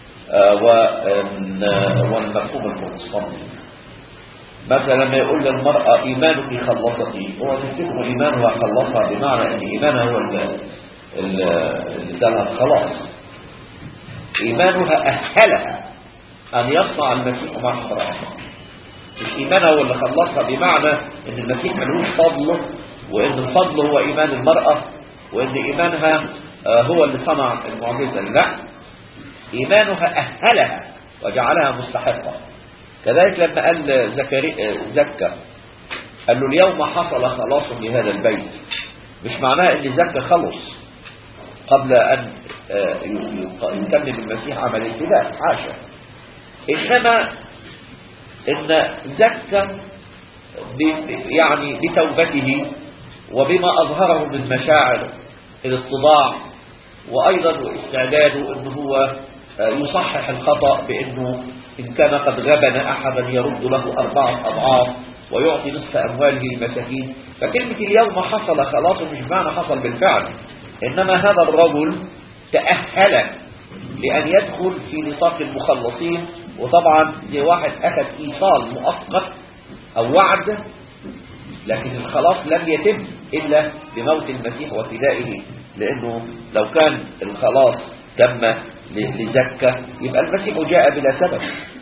والمفهوم البروتستانتي مثلا لما يقول للمرأة إيمانك خلصتي هو تفتكر إيمانها خلصها بمعنى أن إيمانها هو اللي ادالها الخلاص إيمانها أهلها أن يصنع المسيح مع حضرتها مش إيمانها هو اللي خلصها بمعنى أن المسيح ملوش فضل وأن الفضل هو إيمان المرأة وأن إيمانها هو اللي صنع المعجزة لا إيمانها أهلها وجعلها مستحقة كذلك لما قال زكري زكا قال له اليوم حصل خلاص لهذا البيت مش معناه ان زكا خلص قبل ان يتمم المسيح عمل الفداء حاشا انما ان زكا يعني بتوبته وبما اظهره من مشاعر الاتضاع وايضا استعداده ان هو يصحح الخطأ بانه إن كان قد غبن أحدا يرد له أربعة أضعاف ويعطي نصف أمواله للمساكين فكلمة اليوم حصل خلاص مش معنى حصل بالفعل إنما هذا الرجل تأهل لأن يدخل في نطاق المخلصين وطبعا زي واحد أخذ إيصال مؤقت أو وعد لكن الخلاص لم يتم إلا بموت المسيح وفدائه لأنه لو كان الخلاص تم لزكة يبقى المسيح جاء بلا سبب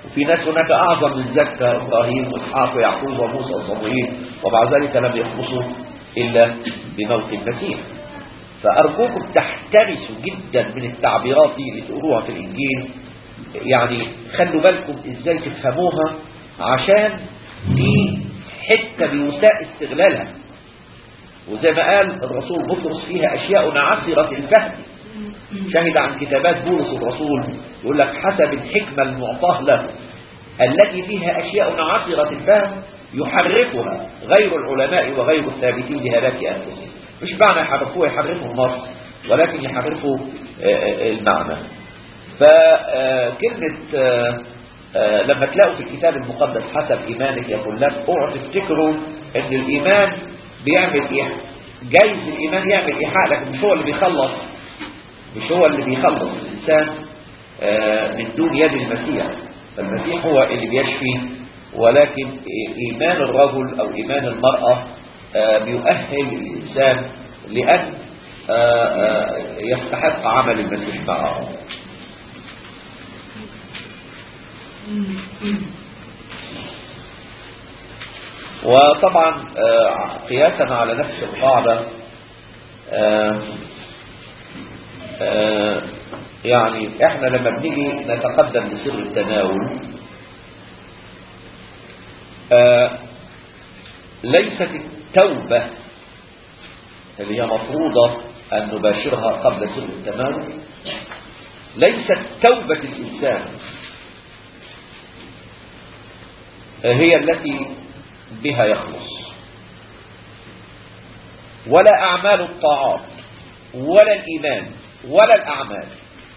وفي ناس هناك أعظم من ذلك إبراهيم وإسحاق ويعقوب وموسى وصموئيل ومع ذلك لم يخلصوا إلا بموت المسيح فأرجوكم تحترسوا جدا من التعبيرات دي اللي تقروها في الإنجيل يعني خلوا بالكم إزاي تفهموها عشان دي حتة بيساء استغلالها وزي ما قال الرسول بطرس فيها أشياء عسرة الفهم شهد عن كتابات بولس الرسول يقول لك حسب الحكمة المعطاه له التي فيها أشياء عسرة الفهم يحرفها غير العلماء وغير الثابتين لهلاك أنفسهم مش معنى يحرفوها يحرفوا النص ولكن يحرفوا المعنى فكلمة لما تلاقوا في الكتاب المقدس حسب إيمانك يقول لك اوعوا تفتكروا ان الإيمان بيعمل إيه جايز الإيمان يعمل إيحاء لكن مش هو اللي بيخلص مش هو اللي بيخلص الإنسان من دون يد المسيح فالمسيح هو اللي بيشفي ولكن إيمان الرجل أو إيمان المرأة بيؤهل الإنسان لأن يستحق عمل المسيح معه وطبعا قياسا على نفس القاعدة يعني احنا لما بنيجي نتقدم لسر التناول ليست التوبة اللي هي مفروضة أن نباشرها قبل سر التناول ليست توبة الإنسان هي التي بها يخلص ولا أعمال الطاعات ولا الإيمان ولا الأعمال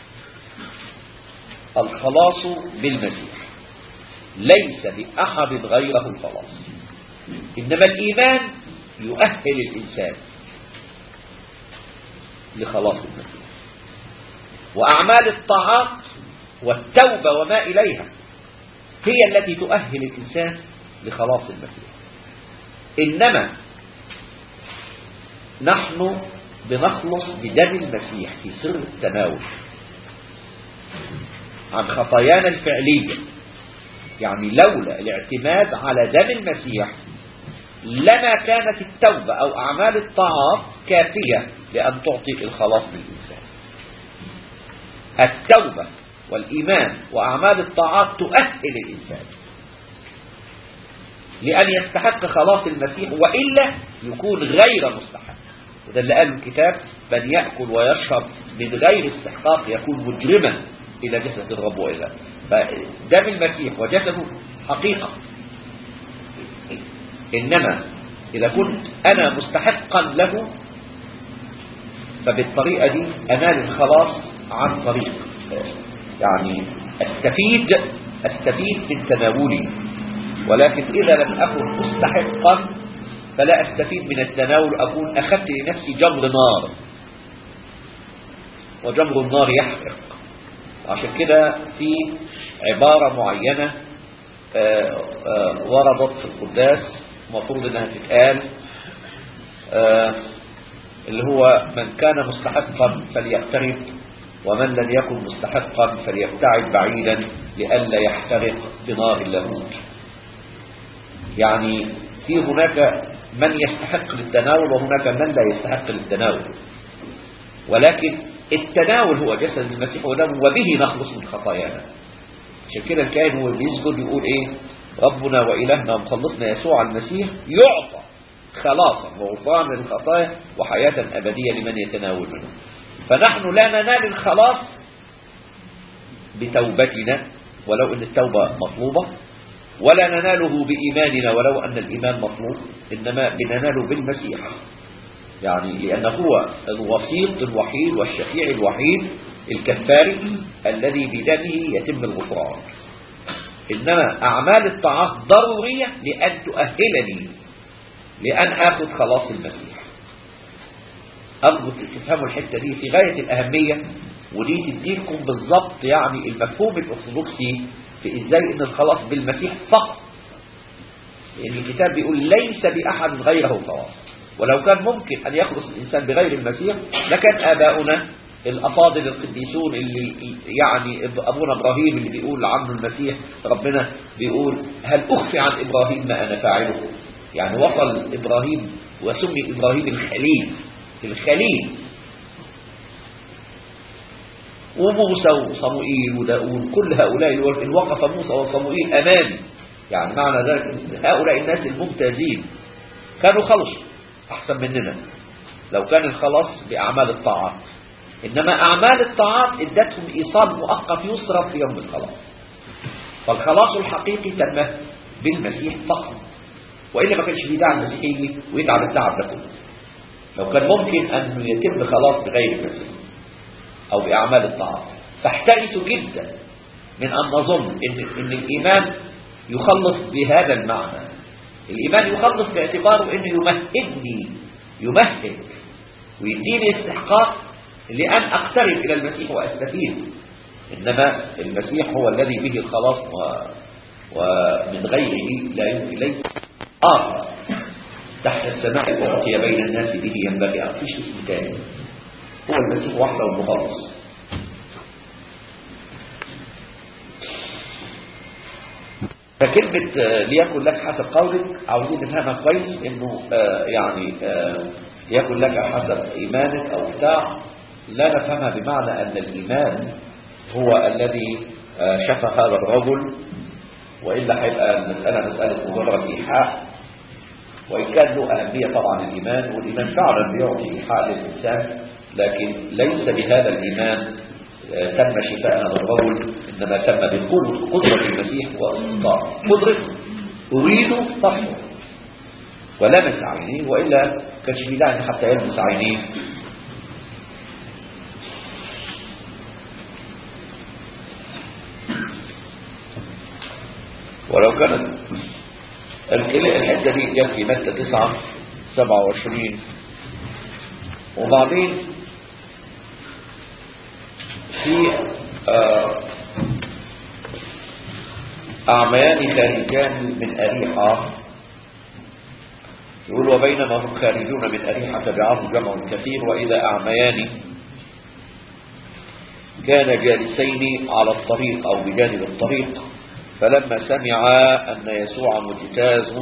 الخلاص بالمسيح ليس بأحد غيره الخلاص إنما الإيمان يؤهل الإنسان لخلاص المسيح وأعمال الطاعات والتوبة وما إليها هي التي تؤهل الإنسان لخلاص المسيح إنما نحن بنخلص بدم المسيح في سر التناول عن خطايانا الفعلية يعني لولا الاعتماد على دم المسيح لما كانت التوبة أو أعمال الطاعات كافية لأن تعطي الخلاص للإنسان التوبة والإيمان وأعمال الطاعات تؤهل الإنسان لأن يستحق خلاص المسيح وإلا يكون غير مستحق وده اللي قاله الكتاب من يأكل ويشرب من غير استحقاق يكون مجرما إلى جسد الرب وإلى فدم المسيح وجسده حقيقة إنما إذا كنت أنا مستحقا له فبالطريقة دي أنال الخلاص عن طريق يعني استفيد استفيد من تناولي ولكن إذا لم أكن مستحقا فلا أستفيد من التناول أكون أخذت لنفسي جمر نار وجمر النار يحرق عشان كده في عبارة معينة آآ آآ وردت في القداس المفروض انها تتقال اللي هو من كان مستحقا فليقترب ومن لم يكن مستحقا فليبتعد بعيدا لئلا يحترق بنار اللاهوت يعني في هناك من يستحق للتناول وهناك من لا يستحق للتناول ولكن التناول هو جسد المسيح ودمه وبه نخلص من خطايانا عشان كده الكائن هو بيسجد يقول ايه ربنا وإلهنا ومخلصنا يسوع المسيح يعطى خلاصا وغفران للخطايا وحياة أبدية لمن يتناول منه فنحن لا ننال الخلاص بتوبتنا ولو أن التوبة مطلوبة ولا نناله بإيماننا ولو أن الإيمان مطلوب إنما بنناله بالمسيح يعني لأنه هو الوسيط الوحيد والشفيع الوحيد الكفاري الذي بدمه يتم الغفران إنما أعمال الطاعات ضرورية لأن تؤهلني لأن آخذ خلاص المسيح أرجو تفهموا الحتة دي في غاية الأهمية ودي تديلكم بالضبط يعني المفهوم الأرثوذكسي في إزاي إن الخلاص بالمسيح فقط لأن الكتاب بيقول ليس بأحد غيره خلاص ولو كان ممكن أن يخلص الإنسان بغير المسيح لكان آباؤنا الأفاضل القديسون اللي يعني أبونا إبراهيم اللي بيقول عنه المسيح ربنا بيقول هل أخفي عن إبراهيم ما أنا فاعله يعني وصل إبراهيم وسمي إبراهيم الخليل الخليل وموسى وصموئيل وداود كل هؤلاء اللي وقف موسى وصموئيل أمامي يعني معنى ذلك هؤلاء الناس الممتازين كانوا خلصوا أحسن مننا لو كان الخلاص بأعمال الطاعات إنما أعمال الطاعات ادتهم إيصال مؤقت يصرف في يوم الخلاص فالخلاص الحقيقي تم بالمسيح فقط وإلا ما كانش في داعي المسيح يجي ويتعب التعب ده كله لو كان ممكن أن يتم خلاص بغير المسيح أو بأعمال الطاعات فاحترسوا جدا من أن نظن إن, إن الإيمان يخلص بهذا المعنى الإيمان يخلص باعتباره أنه يمهدني يمهد ويديني استحقاق لأن أقترب إلى المسيح وأستفيد إنما المسيح هو الذي به الخلاص و... ومن غيره لا يمكن ليس آخر تحت السماء أعطي بين الناس به ينبغي أن فيش اسم تاني هو المسيح وحده المخلص فكلمة ليكن لك حسب قولك عاوزين نفهمها كويس انه آه يعني آه يكن لك حسب ايمانك او بتاع لا نفهمها بمعنى ان الايمان هو الذي آه شفى هذا الرجل والا هيبقى المسألة مسألة مجرد ايحاء وان كان له اهمية طبعا الايمان والايمان فعلا بيعطي ايحاء للانسان لكن ليس بهذا الايمان تم شفاء هذا الرجل إنما تم بقوة قدرة المسيح والسلطان قدرته أريد فحصه ولمس عينيه وإلا كانش في داعي حتى يلمس عينيه ولو كانت الحتة دي جت في مادة 9 27 وبعدين في أعميان خارجان من أريحة يقول وبينما هم خارجون من أريحة تبعهم جمع كثير وإذا أعميان كان جالسين على الطريق أو بجانب الطريق فلما سمعا أن يسوع مجتاز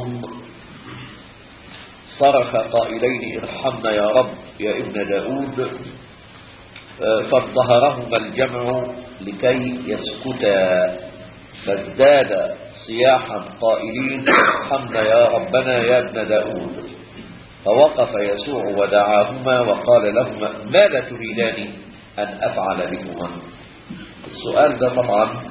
صرخ قائلين ارحمنا يا رب يا ابن داود فازدهرهما الجمع لكي يسكتا فازداد صياحا قائلين ارحمنا يا ربنا يا ابن داود فوقف يسوع ودعاهما وقال لهما ماذا تريدان أن أفعل بكما السؤال ده طبعا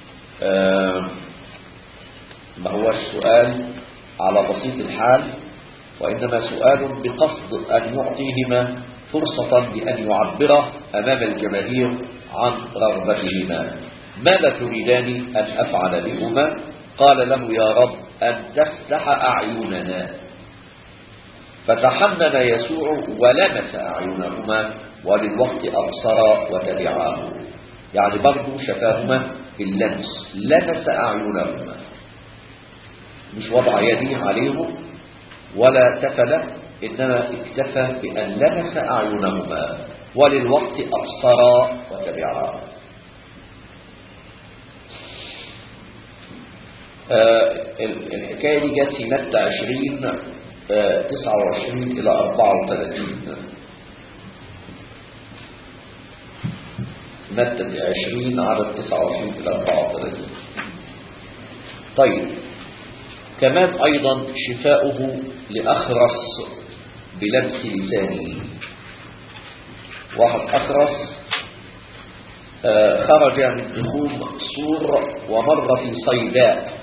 ما هو السؤال على بسيط الحال وإنما سؤال بقصد أن يعطيهما فرصة بأن يعبر أمام الجماهير عن رغبتهما ماذا تريدان أن أفعل بهما قال له يا رب أن تفتح أعيننا فتحنن يسوع ولمس أعينهما وللوقت أبصر وتبعاه يعني برضو شفاهما باللمس لمس أعينهما مش وضع يديه عليهم ولا تفل إنما اكتفى بأن لمس أعينهما وللوقت أبصرا وتبعا آه الحكاية دي جت في متى 20 آه 29 إلى 34 متى 20 عدد 29 إلى 34 طيب كمان أيضا شفاؤه لأخرس بلمس لسانه واحد أخرس آه خرج من دخوم سور ومر في صيداء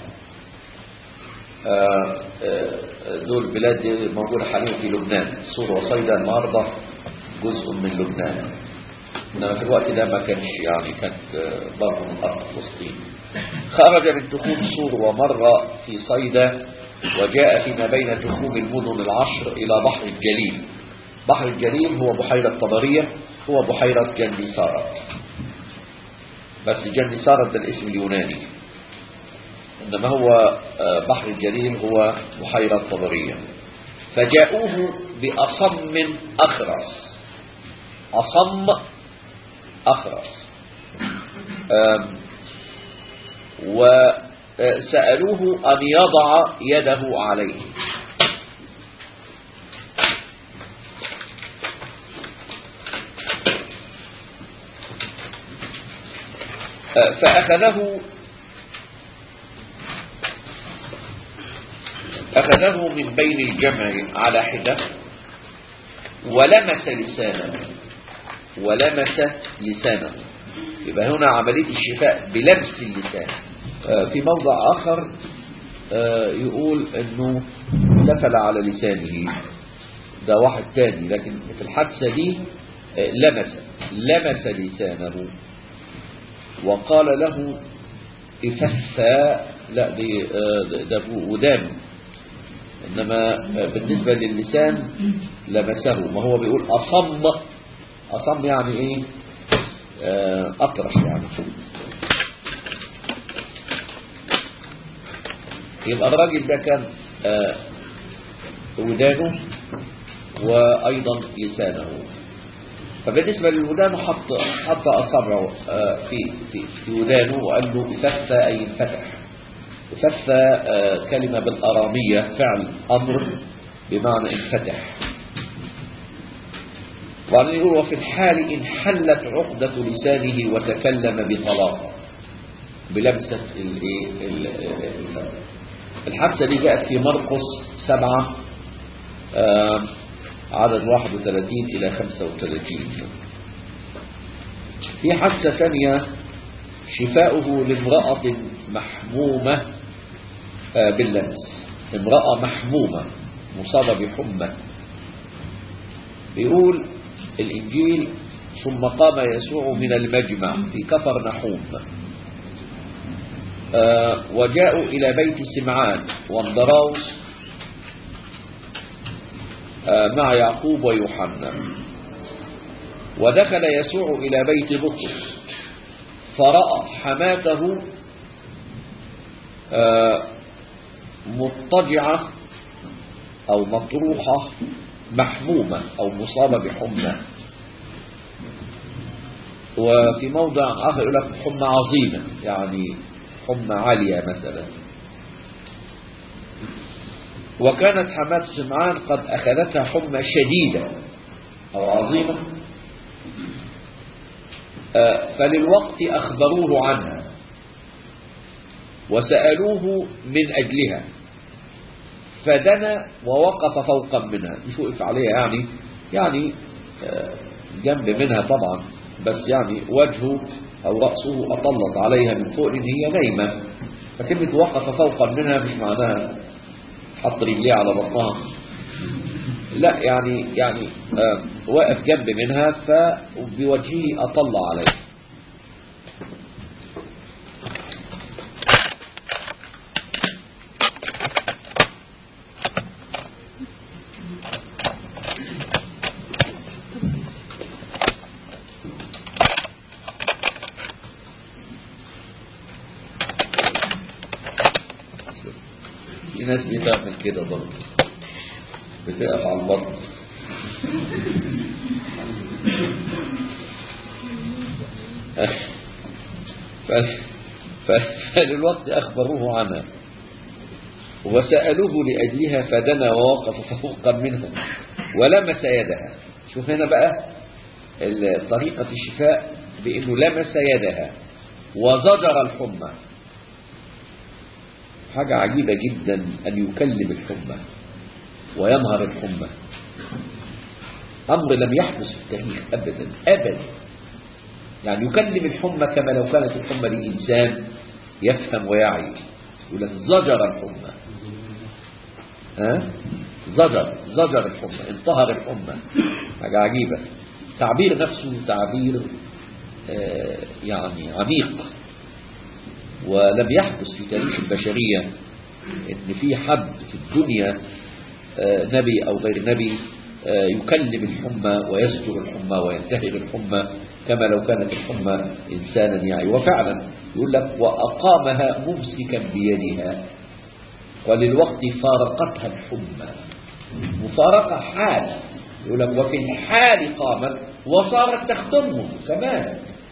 آه آه دول بلاد موجودة حاليا في لبنان سور وصيداء النهارده جزء من لبنان إنما في الوقت ده ما كانش يعني كانت برضه من أرض فلسطين خرج من دخول سور ومر في صيدا وجاء فيما بين تخوم المدن العشر إلى بحر الجليل بحر الجليل هو بحيرة طبرية هو بحيرة جنديسارة بس جنديسارة ده الاسم اليوناني إنما هو بحر الجليل هو بحيرة طبرية فجاءوه بأصم أخرس أصم أخرس آم، وسألوه أن يضع يده عليه آه، فأخذه أخذه من بين الجمع على حدة ولمس لسانه ولمس لسانه يبقى هنا عملية الشفاء بلمس اللسان آه، في موضع آخر آه، يقول أنه دفل على لسانه ده واحد تاني لكن في الحادثة دي آه، لمس لمس لسانه وقال له اففا لا دي آه، ده- ده ودان إنما آه، بالنسبة للسان لمسه ما هو بيقول أصم أصم يعني إيه آه، أطرش يعني يبقى الراجل ده كان آه، ودانه وأيضا لسانه فبالنسبة للودان حط حط أصبعه آه، في في في ودانه وقال له اففى أي انفتح اففى آه، كلمة بالأرامية فعل أمر بمعنى انفتح وبعدين يقول وفي الحال انحلت عقدة لسانه وتكلم بطلاقة بلمسة الايه ال- ال- الحادثة دي جاءت في مرقس سبعة آم، عدد 31 إلى 35 في حادثة ثانية شفاؤه لامرأة محمومة آه، باللمس امرأة محمومة مصابة بحمى بيقول الإنجيل ثم قام يسوع من المجمع في كفر نحوم آه، وجاءوا إلى بيت سمعان واندراوس آه، مع يعقوب ويوحنا ودخل يسوع إلى بيت بطرس فرأى حماته آه، مضطجعة أو مطروحة محمومة أو مصابة بحمى وفي موضع آخر يقول لك حمى عظيمة يعني حمى عالية مثلا وكانت حماة سمعان قد أخذتها حمى شديدة أو عظيمة آه، فللوقت أخبروه عنها وسألوه من أجلها فدنا ووقف فوقا منها مش وقف عليها يعني يعني آه، جنب منها طبعا بس يعني وجهه أو رأسه أطلت عليها من فوق لأن هي نايمة فكلمة وقف فوقا منها مش معناها حط رجليه على بطنها لا يعني يعني آه واقف جنب منها فبوجهه أطل عليها في ناس بتعمل كده برضه بتقف على البطن ف- ف- فللوقت أخبروه عنها وسألوه لأجلها فدنا ووقف فوقا منهم ولمس يدها شوف هنا بقى ال- طريقة الشفاء بأنه لمس يدها وزجر الحمى حاجة عجيبة جدا أن يكلم الحمى وينهر الحمى أمر لم يحدث في التاريخ أبدا أبدا يعني يكلم الحمى كما لو كانت الحمى دي إنسان يفهم ويعي يقول لك زجر الحمى ها زجر زجر الحمى انتهر الحمى حاجة عجيبة تعبير نفسه تعبير آه، يعني عميق ولم يحدث في تاريخ البشرية ان في حد في الدنيا آه، نبي او غير نبي آه، يكلم الحمى ويزجر الحمى وينتهر الحمى كما لو كانت الحمى انسانا يعني وفعلا يقول لك واقامها ممسكا بيدها وللوقت فارقتها الحمى مفارقة حال يقول لك وفي الحال قامت وصارت تخدمهم كمان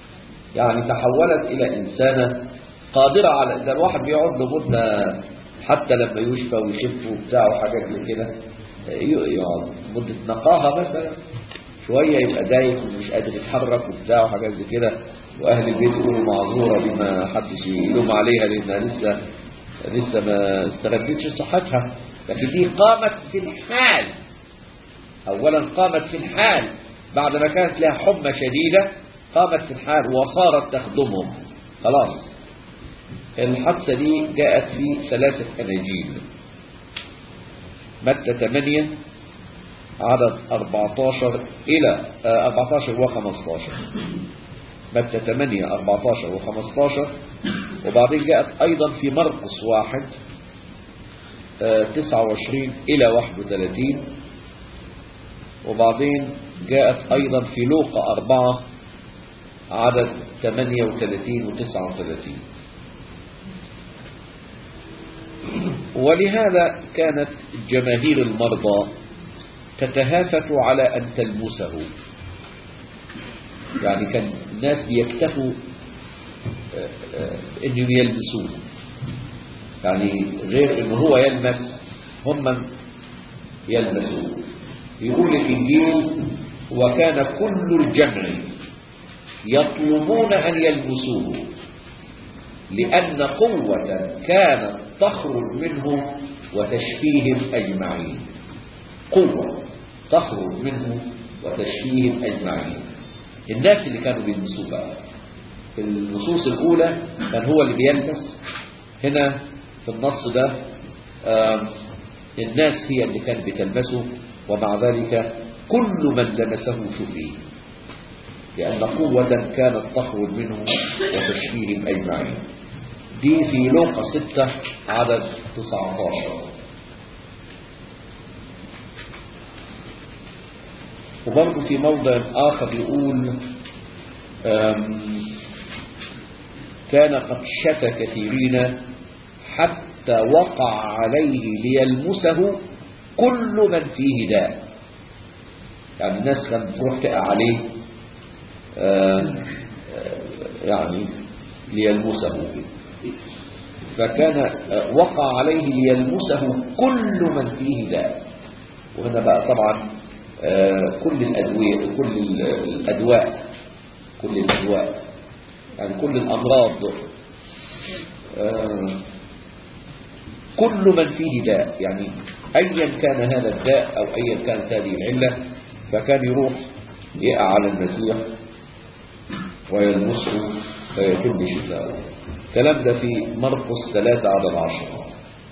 يعني تحولت إلى إنسانة قادرة على ده الواحد بيقعد له مدة حتى لما يشفى ويشف وبتاع وحاجات زي كده يقعد مدة نقاهة مثلا شوية يبقى دايخ ومش قادر يتحرك وبتاع وحاجات زي كده وأهل البيت يقولوا معذورة دي ما حدش يلوم عليها لأنها لسه لسه ما استردتش صحتها لكن دي قامت في الحال أولا قامت في الحال بعد ما كانت لها حمى شديدة قامت في الحال وصارت تخدمهم خلاص الحادثة دي جاءت في ثلاثة أناجيل متى 8 عدد 14 إلى 14 و 15 متى 8 14 و 15 وبعدين جاءت أيضا في مرقس واحد 29 إلى 31 وبعدين جاءت أيضا في لوقا أربعة عدد 38 و 39 ولهذا كانت جماهير المرضى تتهافت على أن تلمسه يعني كان الناس بيكتفوا أنهم يلمسوه يعني غير أنه هو يلمس هم يلمسوه يقول الإنجيل وكان كل الجمع يطلبون أن يلمسوه لأن قوة كانت تخرج منه وتشفيهم أجمعين قوة تخرج منه وتشفيهم أجمعين الناس اللي كانوا بيلمسوه بقى في النصوص الأولى كان هو اللي بيلمس هنا في النص ده الناس هي اللي كانت بتلمسه ومع ذلك كل من لمسه شفي لأن قوة كانت تخرج منه وتشفيهم أجمعين دي في لوقا 6 عدد 19 وبرضه في موضع آخر يقول كان قد شفى كثيرين حتى وقع عليه ليلمسه كل من فيه داء يعني الناس كانت تروح تقع عليه يعني ليلمسه فكان وقع عليه ليلمسه كل من فيه داء وهنا بقى طبعا كل الأدوية كل الأدواء كل الأدواء يعني كل الأمراض كل من فيه داء يعني أيا كان هذا الداء أو أيا كانت هذه العلة فكان يروح يقع على المسيح ويلمسه فيتم شفاءه الكلام ده في مرقس 3 عدد 10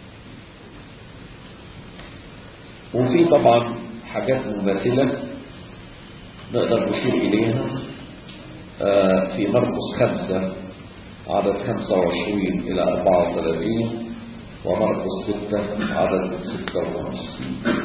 وفي طبعا حاجات مماثلة نقدر نشير إليها في مرقس 5 عدد 25 إلى 34 ومرقس 6 عدد 56